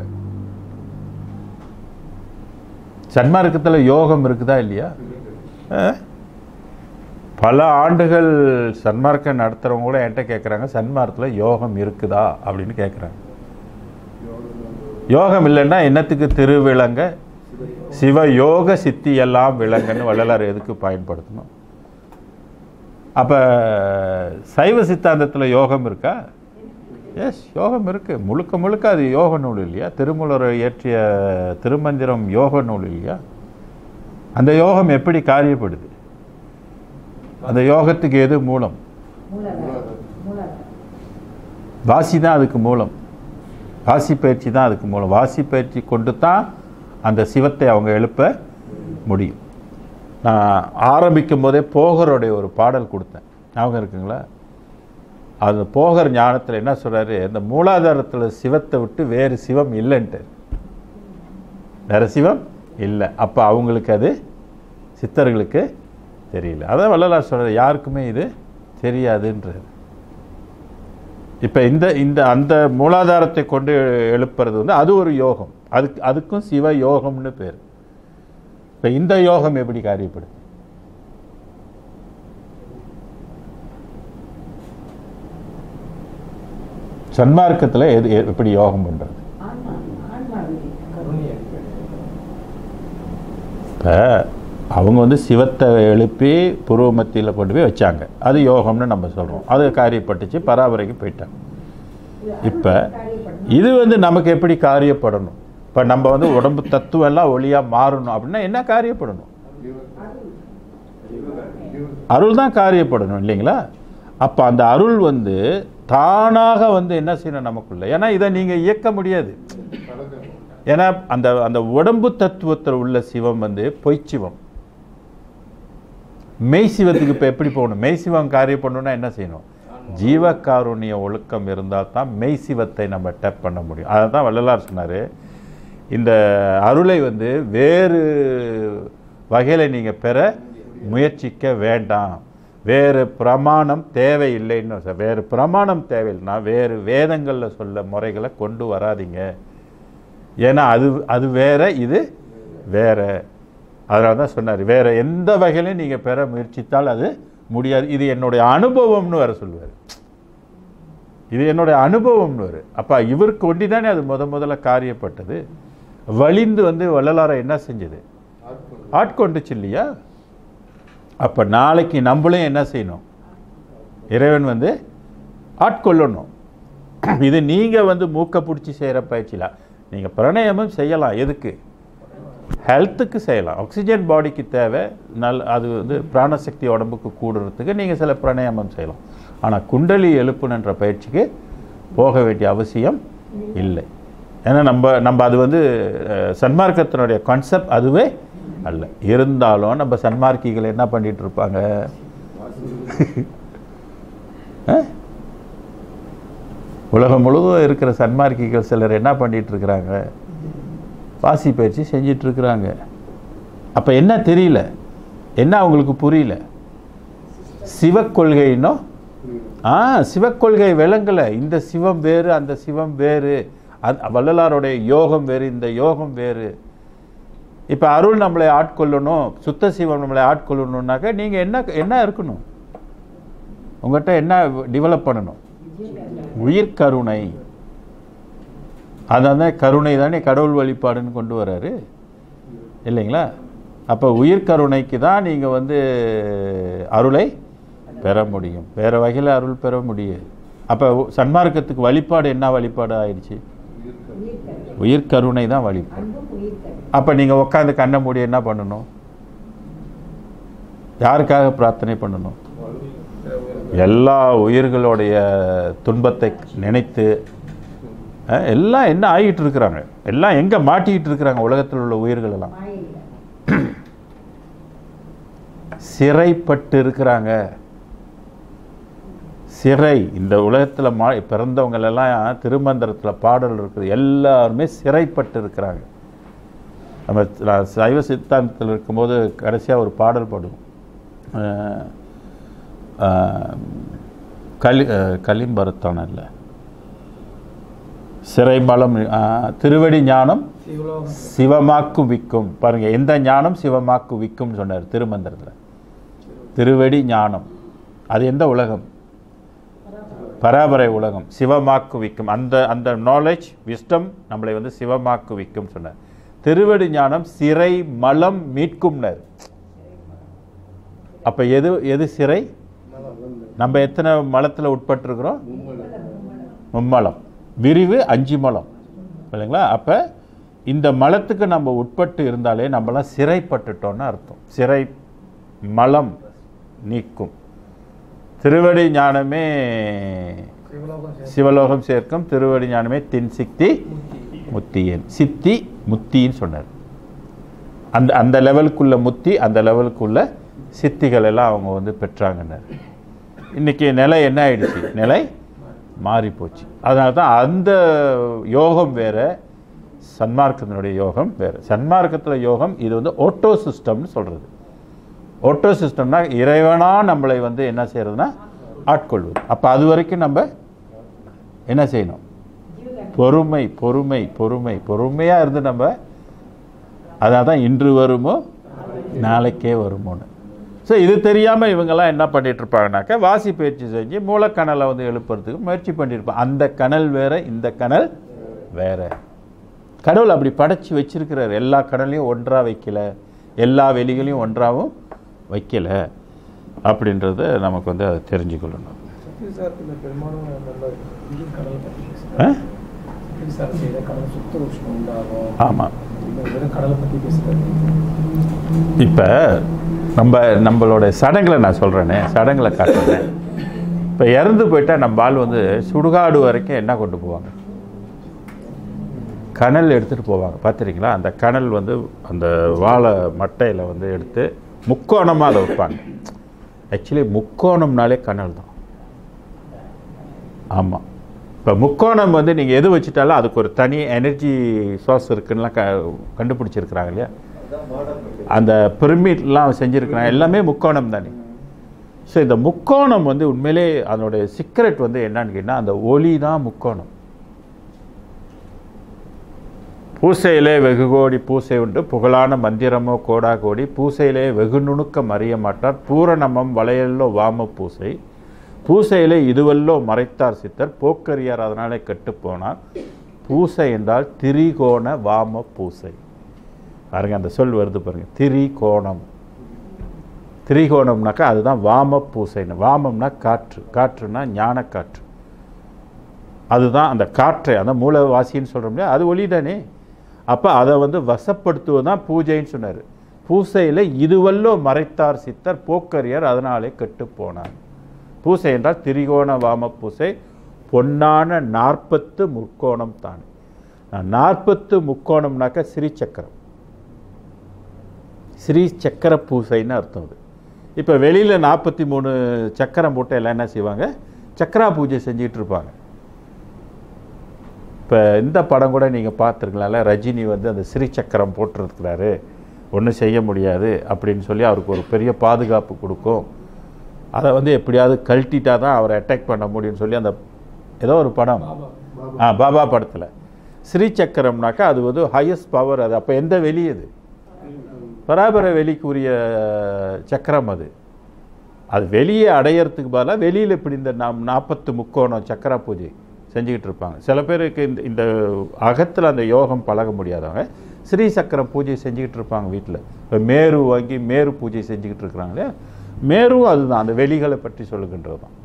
சன்மார்க்கத்தில் யோகம் இருக்குதா இல்லையா ஆ? பல ஆண்டுகள் சன்மார்க்கம் நடத்துகிறவங்க கூட என்கிட்ட கேட்குறாங்க சன்மார்க்கத்தில் யோகம் இருக்குதா அப்படின்னு கேட்குறாங்க யோகம் இல்லைன்னா என்னத்துக்கு திருவிளங்க சிவ யோக சித்தி எல்லாம் விளங்கன்னு வள்ளலார் எதுக்கு பயன்படுத்தணும் அப்போ சைவ சித்தாந்தத்தில் யோகம் இருக்கா எஸ் யோகம் இருக்குது முழுக்க முழுக்க அது யோக நூல் இல்லையா திருமூலர் இயற்றிய திருமந்திரம் யோக நூல் இல்லையா அந்த யோகம் எப்படி காரியப்படுது அந்த யோகத்துக்கு எது மூலம் மூலாதாரம் மூலாதாரம் வாசி தான் அதுக்கு மூலம் வாசி பயிற்சி தான் அதுக்கு மூலம் வாசி பயிற்சி கொண்டு தான் அந்த சிவத்தை அவங்க எழுப்ப முடியும் நான் ஆரம்பிக்கும் போதே போகருடைய ஒரு பாடல் கொடுத்தேன் ஞாபகம் இருக்குங்களா அது போகர் ஞானத்தில் என்ன சொல்றாரு இந்த மூலாதாரத்தில் சிவத்தை விட்டு வேறு சிவம் இல்லைன்ட்டு வேற சிவம் இல்லை அப்போ அவங்களுக்கு அது சித்தர்களுக்கு தெரியல அதான் வள்ளலார் சொல்றது யாருக்குமே இது தெரியாதுன்றது இப்போ இந்த இந்த அந்த மூலாதாரத்தை கொண்டு எழுப்புறது வந்து அது ஒரு யோகம் அதுக்கு அதுக்கும் சிவ யோகம்னு பேர் இப்போ இந்த யோகம் எப்படி காரியப்படுது சன்மார்க்கத்தில் எது எ- எப்படி யோகம் பண்ணுறது ஆன்மா ஆன்மாவிலே இப்போ அவங்க வந்து சிவத்தை எழுப்பி புருவ மத்தியில் கொண்டு போய் வச்சாங்க அது யோகம்னு நம்ம சொல்கிறோம் அது காரியப்பட்டுச்சு பராபரைக்கு போயிட்டாங்க இப்போ இது வந்து நமக்கு எப்படி காரியப்படணும் இப்போ நம்ம வந்து உடம்பு தத்துவம் எல்லாம் ஒளியாக மாறணும் அப்படின்னா என்ன காரியப்படணும் அருள் தான் காரியப்படணும் இல்லைங்களா அப்போ அந்த அருள் வந்து தானாக வந்து என்ன செய்யணும் நமக்குள்ள ஏன்னா இதை நீங்கள் இயக்க முடியாது ஏன்னா அந்த அந்த உடம்பு தத்துவத்தில் உள்ள சிவம் வந்து பொய்ச்சிவம் மெய் சிவத்துக்கு இப்போ எப்படி போகணும் மெய் சிவம் காரியம் பண்ணணும்னா என்ன செய்யணும் ஜீவகாருண்ய ஒழுக்கம் இருந்தால் தான் மெய் சிவத்தை நம்ம டேப் பண்ண முடியும் அதை தான் வள்ளலார் சொன்னார் இந்த அருளை வந்து வேறு வகையில் நீங்கள் பெற முயற்சிக்க வேண்டாம் வேறு பிரமாணம் தேவையில்லைன்னு சொ- வேறு பிரமாணம் தேவையில்லைன்னா வேறு வேதங்களில் சொல்ல முறைகளை கொண்டு வராதீங்க ஏன்னா அது அது வேற இது வேற அதனால தான் சொன்னார் வேற எந்த வகையிலையும் நீங்கள் பெற முயற்சித்தால் அது முடியாது இது என்னுடைய அனுபவம்னு வர சொல்லுவார் இது என்னுடைய அனுபவம்னு வரு அப்போ இவருக்கு ஒண்டி தானே அது முத முதல்ல காரியப்பட்டது வலிந்து வந்து வள்ளலாரை என்ன செஞ்சது ஆட்கொண்டுச்சு இல்லையா அப்போ நாளைக்கு நம்மளும் என்ன செய்யணும் இறைவன் வந்து ஆட்கொள்ளணும் இது நீங்கள் வந்து மூக்கை பிடிச்சி செய்கிற பயிற்சியில் நீங்கள் பிரணயமும் செய்யலாம் எதுக்கு ஹெல்த்துக்கு செய்யலாம் ஆக்சிஜன் பாடிக்கு தேவை நல் அது வந்து பிராணசக்தி உடம்புக்கு கூடுறதுக்கு நீங்கள் சில பிரணயமம் செய்யலாம் ஆனால் குண்டலி எழுப்புனன்ற பயிற்சிக்கு போக வேண்டிய அவசியம் இல்லை ஏன்னா நம்ம நம்ம அது வந்து அஹ், சன்மார்க்கத்தினுடைய கான்செப்ட் அதுவே அல்ல இருந்தாலும் நம்ம சன்மார்க்கிகள் என்ன பண்ணிட்டு இருப்பாங்க அஹ்? உலகம் முழுவதும் இருக்கிற சன்மார்க்கிகள் சிலர் என்ன பண்ணிட்டு இருக்கிறாங்க வாசி பயிற்சி செஞ்சிட்டு இருக்கிறாங்க அப்போ என்ன தெரியல என்ன அவங்களுக்கு புரியல சிவக்கொள்கைன்னோ ஆ சிவக்கொள்கை விளங்கலை இந்த சிவம் வேறு அந்த சிவம் வேறு அந்த வள்ளலாருடைய யோகம் வேறு இந்த யோகம் வேறு இப்போ அருள் நம்மளை ஆட்கொள்ளணும் சுத்த சிவம் நம்மளை ஆட்கொள்ளணும்னாக்க நீங்கள் என்ன என்ன இருக்கணும் உங்கள்கிட்ட என்ன டெவலப் பண்ணணும் உயிர் கருணை அதான் கருணை தானே கடவுள் வழிபாடுன்னு கொண்டு வராரு இல்லைங்களா அப்போ உயிர் கருணைக்கு தான் நீங்கள் வந்து அருளை பெற முடியும் வேறு வகையில் அருள் பெற முடியாது அப்போ சன்மார்க்கத்துக்கு வழிபாடு என்ன வழிபாடு ஆயிடுச்சு உயிர் கருணை தான் வழிபாடு அன்பும் உயிர் தரும் அப்போ நீங்கள் உட்காந்து கண்ணை மூடி என்ன பண்ணணும் யாருக்காக பிரார்த்தனை பண்ணணும் எல்லா உயிர்களுடைய துன்பத்தை நினைத்து அஹ், எல்லாம் என்ன ஆகிட்டு இருக்கிறாங்க எல்லாம் எங்கே மாட்டிக்கிட்டு இருக்கிறாங்க உலகத்தில் உள்ள உயிர்கள் எல்லாம் மாயையில் சிறைப்பட்டு இருக்கிறாங்க சிறை இந்த உலகத்தில் மா பிறந்தவங்களெல்லாம் திருமந்திரத்தில் பாடல் இருக்குது எல்லாருமே சிறைப்பட்டு இருக்கிறாங்க நம்ம நான் சைவ சித்தாந்தத்தில் இருக்கும்போது கடைசியாக ஒரு பாடல் பாடுவோம் அஹ், அஹ், கலி அஹ், கலிம்பரத்தான இல்லை சிறைமலம் அஹ், திருவடி ஞானம் சிவமாக்கு விக்கும் பாருங்க எந்த ஞானம் சிவமாக்கு விக்கும்னு சொன்னார் திருமந்திரத்தில் திருவடி ஞானம் அது எந்த உலகம் பராபரை உலகம் சிவமாக்கு விக்கும் அந்த அந்த நாலேஜ் விஸ்டம் நம்மளை வந்து சிவமாக்கு விக்கும் சொன்னார் திருவடி ஞானம் சிறை மலம் மீட்கும்னர் அப்ப எது எது சிறை நம்ம எத்தனை மலத்தில் உட்பட்டிருக்கிறோம் மும்மலம் விரிவு அஞ்சு மலம் இல்லைங்களா அப்போ இந்த மலத்துக்கு நம்ம உட்பட்டு இருந்தாலே நம்மளாம் சிறைப்பட்டுட்டோம்னு அர்த்தம் சிறை மலம் நீக்கும் திருவடி ஞானமே சிவலோகம் சேர்க்கும் திருவடி ஞானமே தின் சித்தி முத்தியன் சித்தி முத்தின்னு சொன்னார் அந்த அந்த லெவலுக்குள்ள முத்தி அந்த லெவலுக்குள்ள சித்திகள் எல்லாம் அவங்க வந்து பெற்றாங்கன்னார் இன்னைக்கு நிலை என்ன ஆயிடுச்சு நிலை மாறி போச்சு அதனால தான் அந்த யோகம் வேற சன்மார்க்கத்தினுடைய யோகம் வேறு சன்மார்க்கத்தில் யோகம் இது வந்து ஓட்டோ சிஸ்டம்னு சொல்கிறது ஓட்டோ சிஸ்டம்னா இறைவனாக நம்மளை வந்து என்ன செய்யறதுன்னா ஆட்கொள்வது அப்போ அது வரைக்கும் நம்ம என்ன செய்யணும் பொறுமை பொறுமை பொறுமை பொறுமையாக இருந்து நம்ம அதான் தான் இன்று வருமோ நாளைக்கே வருமோன்னு ஸோ இது தெரியாமல் இவங்கெல்லாம் என்ன பண்ணிட்டு இருப்பாங்கனாக்கா வாசி பயிற்சி செஞ்சு மூலக்கணலை வந்து எழுப்புறதுக்கு முயற்சி பண்ணியிருப்பாங்க அந்த கனல் வேற இந்த கனல் வேற கடவுள் அப்படி படைச்சு வச்சிருக்கிறார் எல்லா கடலையும் ஒன்றா வைக்கல எல்லா வெளிகளையும் ஒன்றாவும் வைக்கல அப்படின்றத நமக்கு வந்து அதை தெரிஞ்சுக்கொள்ளணும் சத்தியசாரத்தில் பெரும்பாலும் நம்ம இந்தியன் கடலை பற்றி ஆ? பேசுகிறோம் சத்தியசாரம் செய்த கடல் சுத்த உஷ்ணம் உண்டாகும் ஆமாம் இந்த வெறும் கடலை பற்றி பேசுகிறது இப்போ நம்ம நம்மளோட சடங்குகளை நான் சொல்கிறேனே சடங்குகளை காட்டுறேன் இப்போ இறந்து போயிட்டா நம்ம ஆள் வந்து சுடுகாடு வரைக்கும் என்ன கொண்டு போவாங்க கனல் எடுத்துகிட்டு போவாங்க பார்த்துருக்கீங்களா அந்த கனல் வந்து அந்த வாழை மட்டையில் வந்து எடுத்து முக்கோணமாக அதை வைப்பாங்க ஆக்சுவலி முக்கோணம்னாலே கனல் தான் ஆமாம் இப்போ முக்கோணம் வந்து நீங்கள் எது வச்சுட்டாலும் அதுக்கு ஒரு தனி எனர்ஜி சோர்ஸ் இருக்குன்னுலாம் க கண்டுபிடிச்சிருக்கிறாங்க இல்லையா அந்த பிரமிட்லாம் செஞ்சுருக்கிறாங்க எல்லாமே முக்கோணம் தானே ஸோ இந்த முக்கோணம் வந்து உண்மையிலே அதனுடைய சீக்ரெட் வந்து என்னன்னு கேட்டால் அந்த ஒளி தான் முக்கோணம் பூசையிலே வெகு கோடி பூசை உண்டு புகழான மந்திரமோ கோடா கோடி பூசையிலே வெகு நுணுக்கம் அறிய மாட்டார் பூரணமம் வளையல்லோ வாம பூசை பூசையிலே இதுவல்லோ மறைத்தார் சித்தர் போக்கரியார் அதனாலே கெட்டுப்போனார் பூசை என்றால் திரிகோண வாம பூசை பாருங்க அந்த சொல் வருது பாருங்க திரிகோணம் திரிகோணம்னாக்கா அதுதான் வாம பூசைன்னு வாமம்னா காற்று காற்றுனா ஞான காற்று அதுதான் அந்த காற்றை அந்த மூலவாசின்னு சொல்கிறோம் இல்லையா அது ஒளி தானே அப்போ அதை வந்து வசப்படுத்துவது தான் பூஜைன்னு சொன்னார் பூசையில் இதுவல்லோ மறைத்தார் சித்தர் போக்கரியர் அதனாலே கெட்டுப் போனார் பூசை என்றால் திரிகோண வாம பூசை பொன்னான நாற்பத்து முக்கோணம் தான் நாற்பத்து முக்கோணம்னாக்கா ஸ்ரீ சக்கரம் ஸ்ரீ சக்கர பூசைன்னு அர்த்தம் அது இப்போ வெளியில் நாற்பத்தி மூணு சக்கரம் போட்டு எல்லாம் என்ன செய்வாங்க சக்கரா பூஜை செஞ்சுட்டு இருப்பாங்க இப்போ இந்த படம் கூட நீங்கள் பார்த்துருக்கலாம்ல ரஜினி வந்து அந்த ஸ்ரீ சக்கரம் போட்டிருக்கிறாரு ஒன்றும் செய்ய முடியாது அப்படின்னு சொல்லி அவருக்கு ஒரு பெரிய பாதுகாப்பு கொடுக்கும் அதை வந்து எப்படியாவது கழட்டிட்டா தான் அவரை அட்டாக் பண்ண முடியும்னு சொல்லி அந்த ஏதோ ஒரு படம் ஆ பாபா படத்தில் ஸ்ரீ சக்கரம்னாக்கா அது வந்து ஹையஸ்ட் பவர் அது அப்போ எந்த வெளி அது பராபர வெளிக்குரிய சக்கரம் அது அது வெளியே அடையறதுக்கு பதிலாக வெளியில் இப்படி இந்த நாம் நாற்பத்து முக்கோணம் சக்கர பூஜை செஞ்சுக்கிட்டு இருப்பாங்க சில பேருக்கு இந்த இந்த அகத்தில் அந்த யோகம் பழக முடியாதவங்க ஸ்ரீ சக்கரம் பூஜை செஞ்சுக்கிட்டு இருப்பாங்க வீட்டில் இப்போ மேரு வாங்கி மேரு பூஜை செஞ்சுக்கிட்டு இருக்கிறாங்களே மேரும் அதுதான் அந்த வெளிகளை பற்றி சொல்லுகின்றது தான்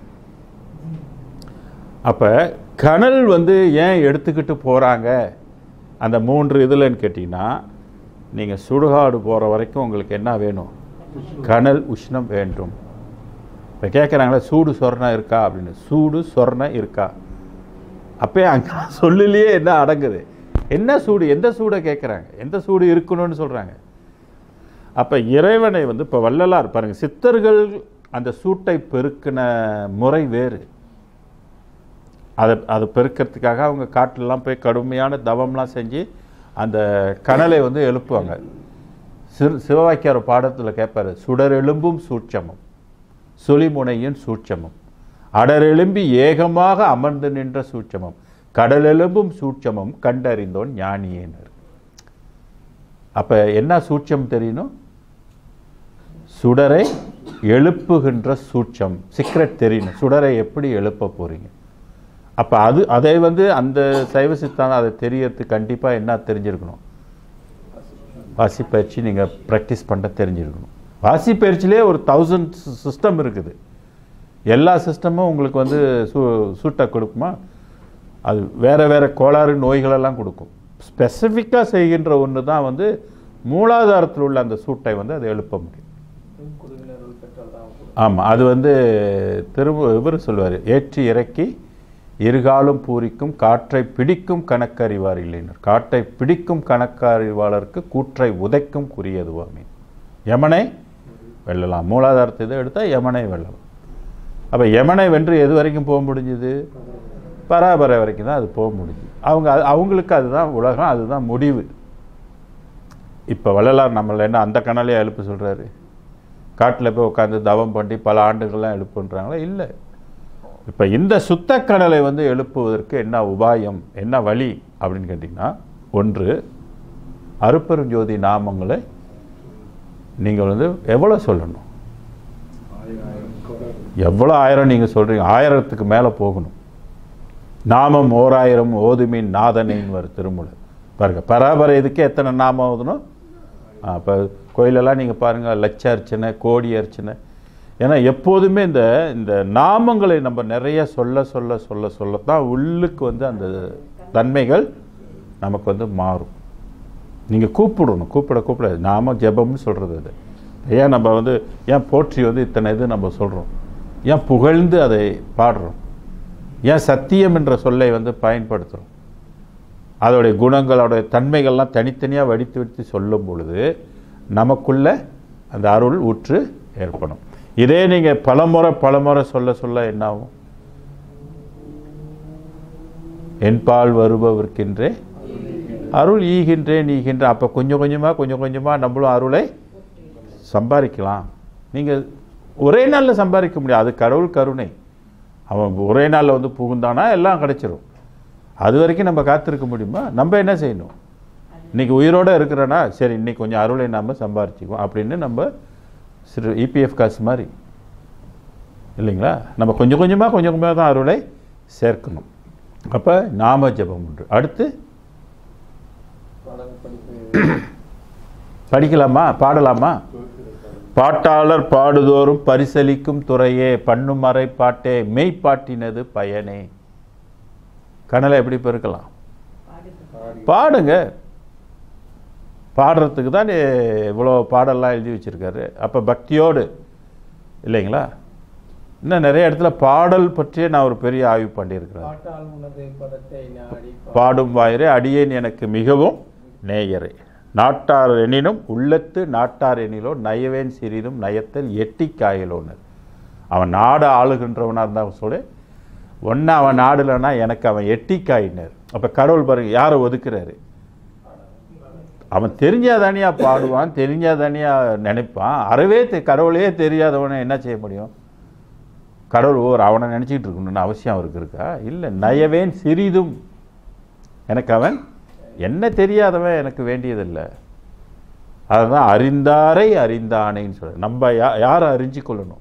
அப்போ கனல் வந்து ஏன் எடுத்துக்கிட்டு போகிறாங்க அந்த மூன்று இதுலன்னு கேட்டிங்கன்னா நீங்கள் சுடுகாடு போகிற வரைக்கும் உங்களுக்கு என்ன வேணும் கனல் உஷ்ணம் வேண்டும் இப்போ கேட்குறாங்களே சூடு சொர்ணம் இருக்கா அப்படின்னு சூடு சொர்ணம் இருக்கா அப்பயே அங்கே சொல்லுலையே என்ன அடங்குது என்ன சூடு எந்த சூடை கேட்குறாங்க எந்த சூடு இருக்கணும்னு சொல்கிறாங்க அப்போ இறைவனை வந்து இப்போ வள்ளலார் பாருங்கள் சித்தர்கள் அந்த சூட்டை பெருக்கின முறை வேறு அதை அதை பெருக்கிறதுக்காக அவங்க காட்டிலலாம் போய் கடுமையான தவம்லாம் செஞ்சு அந்த கனலை வந்து எழுப்புவாங்க சிறு சிவவாக்கியார் பாடத்தில் கேட்பாரு சுடரெலும்பும் சூட்சமும் சொலிமுனையின் சூட்சமும் அடரெலும்பி ஏகமாக அமர்ந்து நின்ற சூட்சமம் கடலெலும்பும் சூட்சமும் கண்டறிந்தோன் ஞானியேனர் அப்போ என்ன சூட்சம் தெரியணும் சுடரை எழுப்புகின்ற சூட்சம் சீக்ரெட் தெரியணும் சுடரை எப்படி எழுப்ப போகிறீங்க அப்போ அது அதை வந்து அந்த சைவ சித்தாந்தம் அதை தெரியறதுக்கு கண்டிப்பாக என்ன தெரிஞ்சிருக்கணும் வாசிப்பயிற்சி நீங்கள் ப்ராக்டிஸ் பண்ண தெரிஞ்சிருக்கணும் வாசிப்பயிற்சியிலே ஒரு தௌசண்ட் சிஸ்டம் இருக்குது எல்லா சிஸ்டமும் உங்களுக்கு வந்து சூ சூட்டை கொடுக்குமா அது வேறு வேறு கோளாறு நோய்களெல்லாம் கொடுக்கும் ஸ்பெசிஃபிக்காக செய்கின்ற ஒன்று தான் வந்து மூலாதாரத்தில் உள்ள அந்த சூட்டை வந்து அதை எழுப்ப முடியும் குழுவினர் பெற்றால் தான் ஆமாம் அது வந்து திரும்ப இவர் சொல்வார் ஏற்றி இறக்கி இருகாலும் பூரிக்கும் காற்றை பிடிக்கும் கணக்கறிவார் இல்லைனர் காற்றை பிடிக்கும் கணக்கறிவாளருக்கு கூற்றை உதைக்கும் குறியதுவாமே யமனை வெல்லலாம் மூலாதாரத்தை இதை எடுத்தால் யமனை வெல்லலாம் அப்போ யமனை வென்று எது வரைக்கும் போக முடிஞ்சுது பராபரை வரைக்கும் தான் அது போக முடியும் அவங்க அது- அவங்களுக்கு அதுதான் உலகம் அதுதான் முடிவு இப்போ வள்ளலார் நம்மளை என்ன அந்த கணலையே எழுப்ப சொல்கிறாரு காட்டில் போய் உட்காந்து தவம் பண்ணி பல ஆண்டுகள்லாம் எழுப்புன்றாங்களா இல்லை இப்போ இந்த சுத்த கடலை வந்து எழுப்புவதற்கு என்ன உபாயம் என்ன வழி அப்படின்னு கேட்டிங்கன்னா ஒன்று அருப்பெருஞ்சோதி நாமங்களை நீங்கள் வந்து எவ்வளோ சொல்லணும் ஆயிரம் ஆயிரம் குரல் எவ்வளோ ஆயிரம் நீங்கள் சொல்கிறீங்க ஆயிரத்துக்கு மேலே போகணும் நாமம் ஓராயிரம் ஓதுமின் நாதனின் வரும் திருமுறை பாருங்க பராபர இதுக்கு எத்தனை நாமம் ஓதணும் அப்போ கோயிலெல்லாம் நீங்கள் பாருங்கள் லட்ச அர்ச்சனை கோடி அர்ச்சனை ஏன்னா எப்போதுமே இந்த இந்த நாமங்களை நம்ம நிறைய சொல்ல சொல்ல சொல்ல சொல்லத்தான் உள்ளுக்கு வந்து அந்த தன்மைகள் நமக்கு வந்து மாறும் நீங்கள் கூப்பிடணும் கூப்பிட கூப்பிட நாம ஜெபம்னு சொல்கிறது அது ஏன் நம்ம வந்து ஏன் போற்றி வந்து இத்தனை இது நம்ம சொல்கிறோம் ஏன் புகழ்ந்து அதை பாடுறோம் ஏன் சத்தியம் என்ற சொல்லை வந்து பயன்படுத்துகிறோம் அதோடைய குணங்கள் அதோடைய தன்மைகள்லாம் தனித்தனியாக வடித்து வடித்து சொல்லும் பொழுது நமக்குள்ள அந்த அருள் ஊற்று ஏற்படும் இதே நீங்கள் பலமுறை பலமுறை சொல்ல சொல்ல என்ன ஆகும் என்பால் வருபவர்க்கின்றே அருள் ஈகின்றேன் ஈகின்றேன் அப்போ கொஞ்சம் கொஞ்சமாக கொஞ்சம் கொஞ்சமாக நம்மளும் அருளை சம்பாதிக்கலாம் நீங்கள் ஒரே நாளில் சம்பாதிக்க முடியாது அது கடவுள் கருணை அவன் ஒரே நாளில் வந்து புகுந்தானா எல்லாம் கிடைச்சிரும் அது வரைக்கும் நம்ம காத்திருக்க முடியுமா நம்ம என்ன செய்யணும் இன்னைக்கு உயிரோடு இருக்கிறனா சரி இன்னைக்கு கொஞ்சம் அருளை நாம் சம்பாரிச்சுக்குவோம் அப்படின்னு நம்ம சிறு இபிஎஃப் காசு மாதிரி இல்லைங்களா நம்ம கொஞ்சம் கொஞ்சமாக கொஞ்சம் கொஞ்சமாக தான் அருளை சேர்க்கணும் அப்போ நாம ஜெபம் உண்டு அடுத்து பாடல் படிப்பு படிக்கலாமா பாடலாமா பாட்டாளர் பாடுதோறும் பரிசலிக்கும் துறையே பண்ணும் மறை பாட்டே மெய்ப்பாட்டினது பயனே கனலை எப்படி பெருக்கலாம் பாடுங்க பாடுறதுக்கு தான் இவ்வளோ பாடல்லாம் எழுதி வச்சிருக்காரு அப்போ பக்தியோடு இல்லைங்களா இன்னும் நிறைய இடத்துல பாடல் பற்றியே நான் ஒரு பெரிய ஆய்வு பண்ணியிருக்கிறேன் பாட்டால் உனது பதத்தை நாடி பாடும் வாயிரே அடியேன் எனக்கு மிகவும் நேயரே நாட்டார் எனினும் உள்ளத்து நாட்டார் எனிலோ நயவேன் சிறிதும் நயத்தல் எட்டி காயலோன்னு அவன் நாடு ஆளுகின்றவனாக இருந்தால் சொல்லு ஒன்று அவன் நாடுலன்னா எனக்கு அவன் எட்டி காயினர் அப்போ கடவுள் பாருங்க யாரை ஒதுக்குறாரு அவன் தெரிஞ்சாதானியா பாடுவான் தெரிஞ்சாதானியா நினைப்பான் அறவே தெ கடவுளே தெரியாதவனை என்ன செய்ய முடியும் கடவுள் ஓர் அவனை நினச்சிக்கிட்டு இருக்கணும்னு அவசியம் அவருக்கு இருக்கா இல்லை நயவேன் சிறிதும் எனக்கு அவன் என்ன தெரியாதவன் எனக்கு வேண்டியதில்லை அதுதான் அறிந்தாரை அறிந்தானேன்னு சொல்ற நம்ம யா யாரை அறிஞ்சு கொள்ளணும்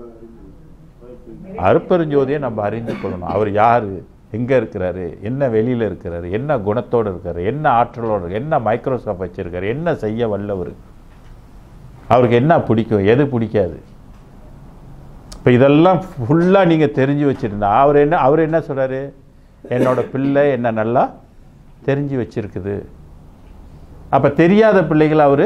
அருப்பெருஞ்சோதியை நம்ம அறிந்து கொள்ளணும் அவர் யார் எங்கே இருக்கிறாரு என்ன வெளியில் இருக்கிறாரு என்ன குணத்தோடு இருக்காரு என்ன ஆற்றலோடு இருக்காரு என்ன மைக்ரோசாஃப்ட் வச்சிருக்காரு என்ன செய்ய வல்லவர் அவருக்கு என்ன பிடிக்கும் எது பிடிக்காது இப்போ இதெல்லாம் ஃபுல்லாக நீங்கள் தெரிஞ்சு வச்சுருந்தா அவர் என்ன அவர் என்ன சொல்கிறாரு என்னோட பிள்ளை என்ன நல்லா தெரிஞ்சு வச்சிருக்குது அப்போ தெரியாத பிள்ளைகள் அவர்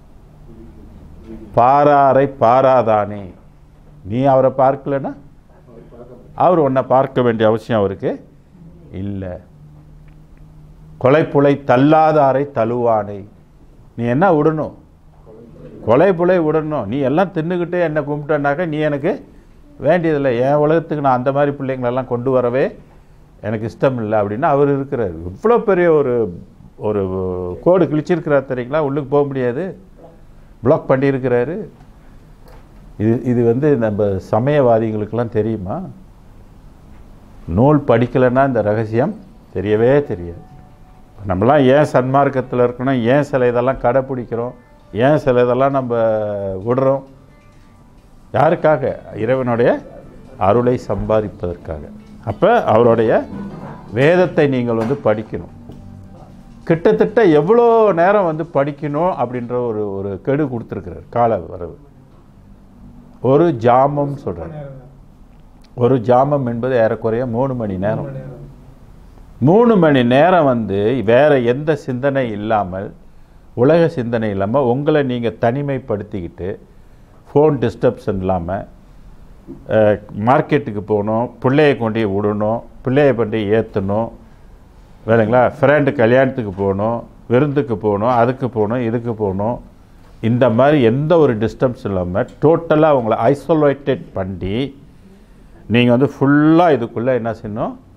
பாராரை பாராதானே நீ அவரை பார்க்கலன்னா அவர் உன்னை பார்க்க வேண்டிய அவசியம் அவருக்கு இல்லை கொலைப்புலை தள்ளாதாரை தழுவானை நீ என்ன விடணும் கொலை புலை விடணும் நீ எல்லாம் தின்னுக்கிட்டு என்னை கும்பிட்டனாக்க நீ எனக்கு வேண்டியதில்லை என் உலகத்துக்கு நான் அந்த மாதிரி பிள்ளைங்களெல்லாம் கொண்டு வரவே எனக்கு இஷ்டம் இல்லை அப்படின்னு அவர் இருக்கிறார் இவ்வளோ பெரிய ஒரு ஒரு கோடு கிழிச்சிருக்கிறார் தெரியுங்களா உள்ளுக்கு போக முடியாது பிளாக் பண்ணியிருக்கிறாரு இது இது வந்து நம்ம சமயவாதிகளுக்கெல்லாம் தெரியுமா நூல் படிக்கலைன்னா இந்த ரகசியம் தெரியவே தெரியாது நம்மலாம் ஏன் சன்மார்க்கத்தில் இருக்கணும் ஏன் சில இதெல்லாம் கடைப்பிடிக்கிறோம் ஏன் சில இதெல்லாம் நம்ம விடுறோம் யாருக்காக இறைவனுடைய அருளை சம்பாதிப்பதற்காக அப்போ அவருடைய வேதத்தை நீங்கள் வந்து படிக்கணும் கிட்டத்தட்ட எவ்வளோ நேரம் வந்து படிக்கணும் அப்படின்ற ஒரு ஒரு கெடு கொடுத்துருக்கிறார் கால வரவு ஒரு ஜாமம் சொல்கிறார் ஒரு ஜாமம் என்பது ஏறக்குறைய மூணு மணி நேரம் மூணு மணி நேரம் வந்து வேற எந்த சிந்தனை இல்லாமல் உலக சிந்தனை இல்லாமல் உங்களை நீங்கள் தனிமைப்படுத்திக்கிட்டு ஃபோன் டிஸ்டர்ப்ஷன் இல்லாமல் மார்க்கெட்டுக்கு போகணும் பிள்ளைய கொண்டு போய் விடணும் பிள்ளைய கொண்டு போய் ஏற்றணும் வேலைங்களா ஃப்ரெண்டு கல்யாணத்துக்கு போகணும் விருந்துக்கு போகணும் அதுக்கு போகணும் இதுக்கு போகணும் இந்த மாதிரி எந்த ஒரு டிஸ்டர்ப்ஸ் இல்லாமல் டோட்டலாக அவங்கள ஐசோலேட்டட் பண்ணி நீங்கள் வந்து ஃபுல்லாக இதுக்குள்ளே என்ன செய்யணும்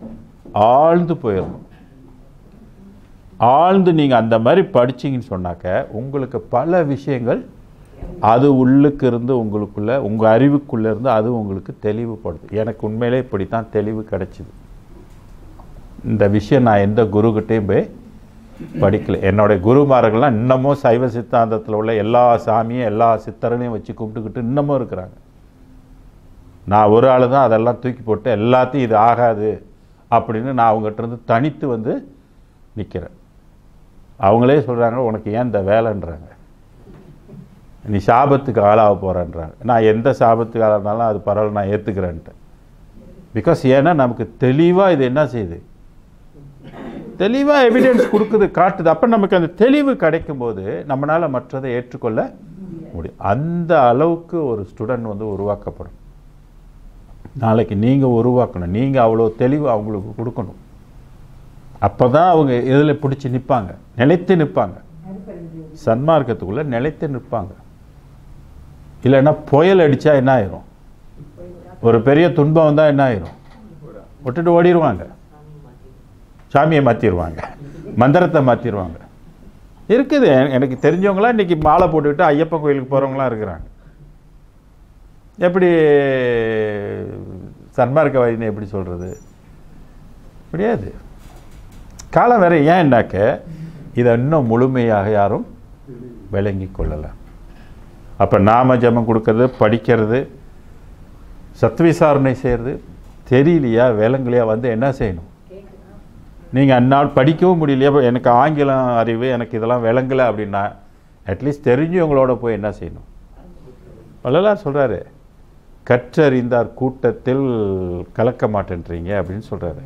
ஆழ்ந்து போயிடணும் ஆழ்ந்து நீங்கள் அந்த மாதிரி படிச்சீங்கன்னு சொன்னாக்க உங்களுக்கு பல விஷயங்கள் அது உள்ளுக்கு இருந்து உங்களுக்குள்ள உங்கள் அறிவுக்குள்ளே இருந்து அது உங்களுக்கு தெளிவுபடுது எனக்கு உண்மையிலே இப்படி தான் தெளிவு கிடைச்சிது இந்த விஷயம் நான் எந்த குருக்கிட்டேயும் போய் படிக்கல என்னுடைய குருமார்கள்லாம் இன்னமும் சைவ சித்தாந்தத்தில் உள்ள எல்லா சாமியும் எல்லா சித்தரனையும் வச்சு கும்பிட்டுக்கிட்டு இன்னமும் இருக்கிறாங்க நான் ஒரு ஆள் தான் அதெல்லாம் தூக்கி போட்டு எல்லாத்தையும் இது ஆகாது அப்படின்னு நான் அவங்ககிட்ட இருந்து தனித்து வந்து நிற்கிறேன் அவங்களே சொல்கிறாங்க உனக்கு ஏன் இந்த வேலைன்றாங்க நீ சாபத்துக்கு ஆளாக போகிறேன்றாங்க நான் எந்த சாபத்துக்கு ஆளானாலும் அது பரவாயில்ல நான் ஏற்றுக்கிறேன்ட்டு பிகாஸ் ஏன்னா நமக்கு தெளிவாக இது என்ன செய்யுது தெளிவாக எவிடன்ஸ் கொடுக்குது காட்டுது அப்போ நமக்கு அந்த தெளிவு கிடைக்கும் போது நம்மளால் மற்றதை ஏற்றுக்கொள்ள முடியும் அந்த அளவுக்கு ஒரு ஸ்டூடெண்ட் வந்து உருவாக்கப்படும் நாளைக்கு நீங்கள் உருவாக்கணும் நீங்கள் அவ்வளோ தெளிவு அவங்களுக்கு கொடுக்கணும் அப்போ தான் அவங்க இதில் பிடிச்சி நிற்பாங்க நிலைத்து நிற்பாங்க சன்மார்க்கத்துக்குள்ளே நிலைத்து நிற்பாங்க இல்லைன்னா புயல் அடித்தா என்ன ஆயிரும் ஒரு பெரிய துன்பம் வந்தால் என்ன ஆயிரும் விட்டுட்டு ஓடிடுவாங்க சாமியை மாற்றிடுவாங்க மந்திரத்தை மாற்றிடுவாங்க இருக்குது எ- எனக்கு தெரிஞ்சவங்களாம் இன்றைக்கி மாலை போட்டுக்கிட்டு ஐயப்பன் கோயிலுக்கு போகிறவங்களாம் இருக்கிறாங்க எப்படி சன்மார்க்கவாதின்னு எப்படி சொல்கிறது முடியாது காலம் வேற ஏன்னாக்க இதை இன்னும் முழுமையாக யாரும் விளங்கி கொள்ளலை அப்போ நாம ஜெபம் கொடுக்கறது படிக்கிறது சத்விசாரணை செய்கிறது தெரியலையா விளங்கலையா வந்து என்ன செய்யணும் நீங்கள் அந்நாள் படிக்கவும் முடியலையா அப்ப எனக்கு ஆங்கிலம் அறிவு எனக்கு இதெல்லாம் விளங்கலை அப்படின்னா அட்லீஸ்ட் தெரிஞ்சவங்களோட போய் என்ன செய்யணும் வள்ளலார் சொல்கிறாரு கற்றறிந்தார் கூட்டத்தில் கலக்க மாட்டேன்றீங்க அப்படின்னு சொல்கிறாரு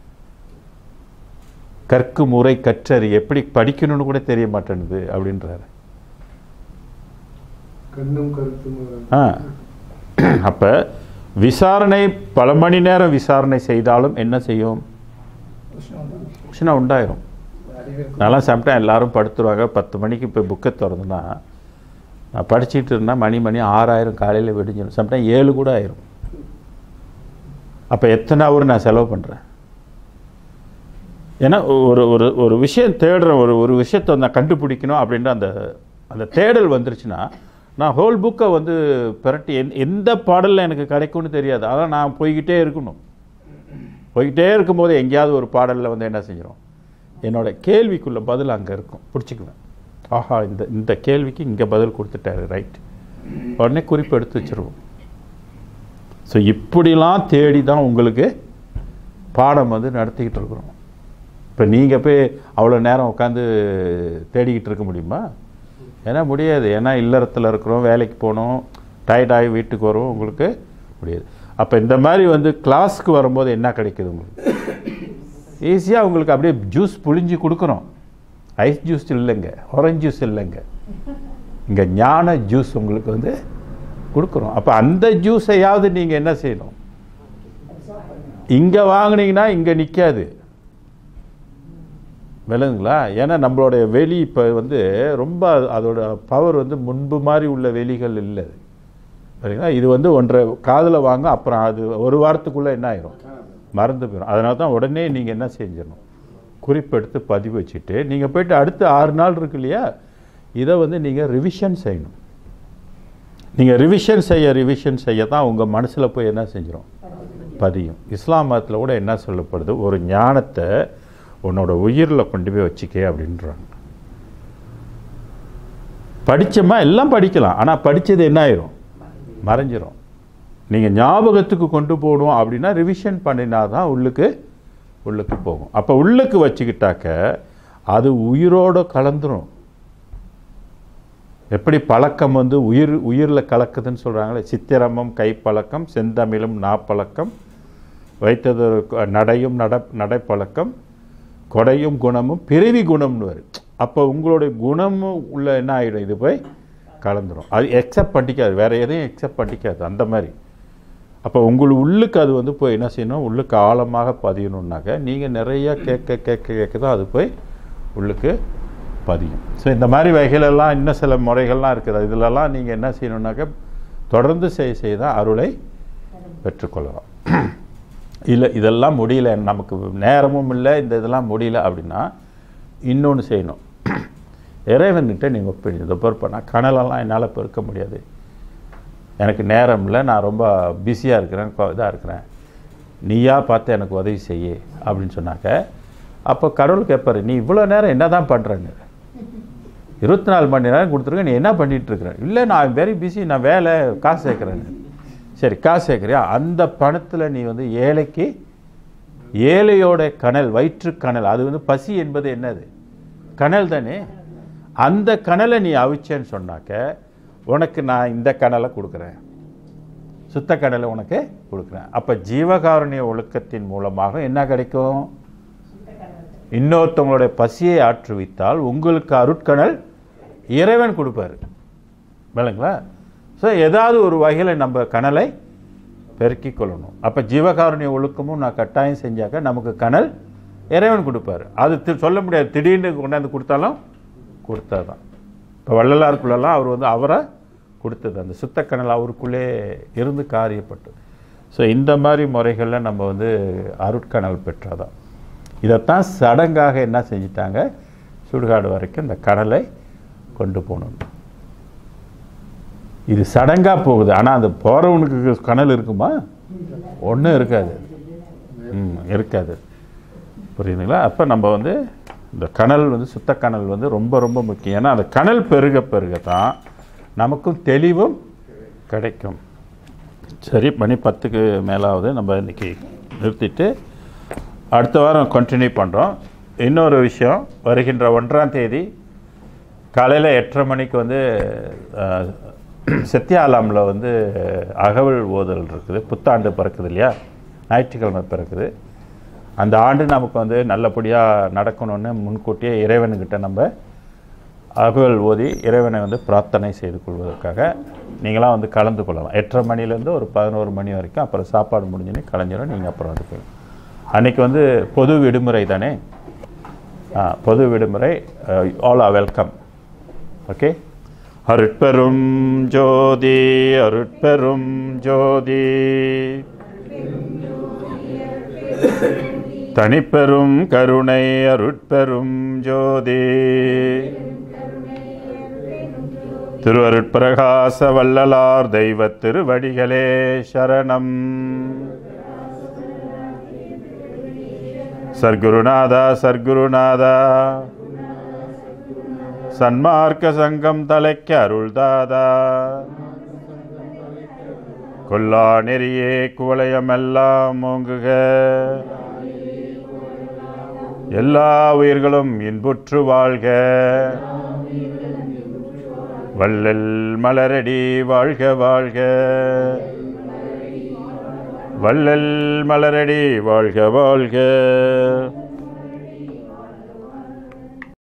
கற்கும் முறை கற்றறி எப்படி படிக்கணும்னு கூட தெரிய மாட்டேன்னுது அப்படின்றாரு கண்ணும் கருத்தும் ஆ அப்போ விசாரணை பல மணி நேரம் விசாரணை செய்தாலும் என்ன செய்யும் உஷ்ணம் உண்டாகும். பிரச்சனை உண்டாயிரும் அறிவு இருக்கும். நான்லாம் சாப்பிட்டேன் எல்லாரும் படுத்துருவாங்க பத்து மணிக்கு இப்போ புக்கை திறந்துனா நான் படிச்சிட்டு இருந்தால் மணி மணி ஆறாயிரம் காலையில் வெடிஞ்சிடும் சம்டைம் ஏழு கூட ஆயிரும் அப்போ எத்தனை ஹவர் நான் செலவு பண்ணுறேன் ஏன்னா ஒரு ஒரு ஒரு விஷயம் தேடுறேன் ஒரு ஒரு விஷயத்தை நான் கண்டுபிடிக்கணும் அப்படின்ற அந்த அந்த தேடல் வந்துருச்சுன்னா நான் ஹோல் புக்கை வந்து பிரட்டி எந் எந்த பாடலில் எனக்கு கிடைக்கும்னு தெரியாது அதான் நான் போய்கிட்டே இருக்கணும் போய்கிட்டே இருக்கும்போது எங்கேயாவது ஒரு பாடலில் வந்து என்ன செஞ்சிடும் என்னோட கேள்விக்குள்ள பதில் அங்கே இருக்கும் பிடிச்சிக்குவேன் ஆஹா இந்த இந்த கேள்விக்கு இங்கே பதில் கொடுத்துட்டாரு ரைட் உடனே குறிப்பு எடுத்து வச்சிருவோம் ஸோ இப்படிலாம் தேடி தான் உங்களுக்கு பாடம் வந்து நடத்திக்கிட்டு இருக்கிறோம் இப்போ நீங்கள் போய் அவ்வளோ நேரம் உட்காந்து தேடிக்கிட்டு இருக்க முடியுமா ஏன்னா முடியாது ஏன்னா இல்லறத்தில் இருக்கிறோம் வேலைக்கு போகணும் டயர்டாகி வீட்டுக்கு வரும் உங்களுக்கு முடியாது அப்போ இந்த மாதிரி வந்து கிளாஸ்க்கு வரும்போது என்ன கிடைக்குது உங்களுக்கு ஈஸியாக உங்களுக்கு அப்படியே ஜூஸ் புழிஞ்சு கொடுக்குறோம் ஐஸ் ஜூஸ் இல்லைங்க ஆரஞ்சு ஜூஸ் இல்லைங்க இங்கே ஞான ஜூஸ் உங்களுக்கு வந்து கொடுக்குறோம் அப்போ அந்த ஜூஸையாவது நீங்கள் என்ன செய்யணும் இங்கே வாங்குனீங்கன்னா இங்கே நிற்காது விளங்குங்களா ஏன்னா நம்மளுடைய வெளி இப்போ வந்து ரொம்ப அதோட பவர் வந்து முன்பு மாதிரி உள்ள வெளிகள் இல்லை சரிங்களா இது வந்து ஒன்றரை காதில் வாங்க அப்புறம் அது ஒரு வாரத்துக்குள்ளே என்ன ஆயிரும் மறந்து போயிடும் அதனால தான் உடனே நீங்கள் என்ன செஞ்சிடணும் குறிப்பெடுத்து பதிவு வச்சுட்டு நீங்கள் போயிட்டு அடுத்த ஆறு நாள் இருக்கு இல்லையா இதை வந்து நீங்கள் ரிவிஷன் செய்யணும் நீங்கள் ரிவிஷன் செய்ய ரிவிஷன் செய்ய தான் உங்கள் மனசில் போய் என்ன செஞ்சிடும் பதியும் இஸ்லாம் மதத்தில் கூட என்ன சொல்லப்படுது ஒரு ஞானத்தை உன்னோட உயிரில் கொண்டு போய் வச்சுக்க அப்படின்றாங்க படித்தோமா எல்லாம் படிக்கலாம் ஆனால் படித்தது என்ன ஆயிரும் மறைஞ்சிரும் நீங்கள் ஞாபகத்துக்கு கொண்டு போகணும் அப்படின்னா ரிவிஷன் பண்ணினா தான் உள்ளுக்கு உள்ளுக்கு போகும் அப்போ உள்ளுக்கு வச்சுக்கிட்டாக்க அது உயிரோடு கலந்துரும் எப்படி பழக்கம் வந்து உயிர் உயிரில் கலக்குதுன்னு சொல்கிறாங்களே சித்திரமும் கைப்பழக்கம் செந்தமிழும் நாப்பழக்கம் வைத்தது ஒரு க- நடையும் நட நடைப்பழக்கம் கொடையும் குணமும் பிறவி குணம்னு வரும் அப்போ உங்களுடைய குணமும் உள்ள என்ன ஆகிடும் இது போய் கலந்துரும் அது எக்ஸப்ட் பண்ணிக்காது வேறு எதையும் எக்ஸப்ட் பண்ணிக்காது அந்த மாதிரி அப்போ உங்கள் உள்ளுக்கு அது வந்து போய் என்ன செய்யணும் உள்ளுக்கு ஆழமாக பதியணுன்னாக்க நீங்கள் நிறைய கேட்க கேட்க கேட்க தான் அது போய் உள்ளுக்கு பதியும் ஸோ இந்த மாதிரி வகைகளெல்லாம் இன்னும் சில முறைகள்லாம் இருக்குது இதிலெல்லாம் நீங்கள் என்ன செய்யணுன்னாக்க தொடர்ந்து செய்ய செய்ய தான் அருளை பெற்றுக்கொள்ளலாம் இல்லை இதெல்லாம் முடியல நமக்கு நேரமும் இல்லை இந்த இதெல்லாம் முடியல அப்படின்னா இன்னொன்று செய்யணும் இறைவன்கிட்ட நீங்கள் ஒப்பிடு இதை பொறுப்ப நான் கனலெல்லாம் என்னால் பெருக்க முடியாது எனக்கு நேரம் இல்லை நான் ரொம்ப பிஸியாக இருக்கிறேன் இதாக இருக்கிறேன் நீயா பார்த்து எனக்கு உதவி செய்யு அப்படின்னு சொன்னாக்க அப்போ கடவுள் கேட்பாரு நீ இவ்வளோ நேரம் என்ன தான் பண்ணுறேன்னு இருபத்தி நாலு மணி நேரம் கொடுத்துருக்க நீ என்ன பண்ணிட்டு இருக்கிற இல்லை நான் வெரி பிஸி நான் வேலை காசு சேர்க்குறேன் சரி காசு சேர்க்குறியா அந்த பணத்தில் நீ வந்து ஏழைக்கு ஏழையோட கனல் வயிற்று கனல் அது வந்து பசி என்பது என்னது கனல் தானே அந்த கனலை நீ அவிச்சேன்னு சொன்னாக்க உனக்கு நான் இந்த கனலை கொடுக்குறேன் சுத்த கடலை உனக்கு கொடுக்குறேன் அப்போ ஜீவகாருண்ய ஒழுக்கத்தின் மூலமாக என்ன கிடைக்கும் இன்னொருத்தவங்களுடைய பசியை ஆற்றுவித்தால் உங்களுக்கு அருட்கணல் இறைவன் கொடுப்பாரு விளங்களா ஸோ ஏதாவது ஒரு வகையில் நம்ம கனலை பெருக்கிக் கொள்ளணும் அப்போ ஜீவகாருண்ய ஒழுக்கமும் நான் கட்டாயம் செஞ்சாக்க நமக்கு கனல் இறைவன் கொடுப்பாரு அது தி- சொல்ல முடியாது திடீர்னு கொண்டாந்து கொடுத்தாலும் கொடுத்தாதான் இப்போ வள்ளலாருக்குள்ளெல்லாம் அவர் வந்து அவரை கொடுத்தது அந்த சுத்தக்கணல் அவருக்குள்ளே இருந்து காரியப்பட்டு ஸோ இந்த மாதிரி முறைகளில் நம்ம வந்து அருட்கணல் பெற்றாதான் இதைத்தான் சடங்காக என்ன செஞ்சிட்டாங்க சுடுகாடு வரைக்கும் இந்த கடலை கொண்டு போகணும் இது சடங்காக போகுது ஆனால் அந்த போகிறவனுக்கு கனல் இருக்குமா ஒன்றும் இருக்காது ம் இருக்காது புரியுதுங்களா அப்போ நம்ம வந்து இந்த கனல் வந்து சுத்த கனல் வந்து ரொம்ப ரொம்ப முக்கியம் ஏன்னா அந்த கனல் பெருக பெருக தான் நமக்கும் தெளிவும் கிடைக்கும் சரி மணி பத்துக்கு மேலாவது நம்ம இன்னைக்கு நிறுத்திட்டு அடுத்த வாரம் கண்டினியூ பண்ணுறோம் இன்னொரு விஷயம் வருகின்ற ஒன்றாம் தேதி காலையில் எட்டரை மணிக்கு வந்து அஹ், சத்யாலாமில் வந்து அகவல் ஓதல் இருக்குது புத்தாண்டு பிறக்குது இல்லையா ஞாயிற்றுக்கிழமை பிறக்குது அந்த ஆண்டு நமக்கு வந்து நல்லபடியாக நடக்கணும்னு முன்கூட்டியே இறைவனுக்கிட்ட நம்ம அகவல் ஓதி இறைவனை வந்து பிரார்த்தனை செய்து கொள்வதற்காக நீங்களாம் வந்து கலந்து கொள்ளலாம் எட்டரை மணிலேருந்து ஒரு பதினோரு மணி வரைக்கும் அப்புறம் சாப்பாடு முடிஞ்சுன்னு கலைஞரும் நீங்கள் அப்புறம் வந்து போயிடும் அன்றைக்கி வந்து பொது விடுமுறை தானே ஆ பொது விடுமுறை ஆல் ஆர் வெல்கம் ஓகே அருட்பெரும் ஜோதி அருட்பெரும் ஜோதி தனிப்பெரும் கருணை அருட்பெரும் ஜோதி திருவருட்பிரகாச வள்ளலார் தெய்வ திருவடிகளே சரணம் சர்க்குருநாதா சர்க்குருநாதா சன்மார்க்க சங்கம் தலைக்க அருள்தாதா கொல்லா நெறியே குவளையமெல்லாம் ஓங்குக எல்லா உயிர்களும் இன்புற்று வாழ்க வள்ளல் மலரடி வாழ்க வாழ்க வள்ளல் மலரடி வாழ்க வாழ்க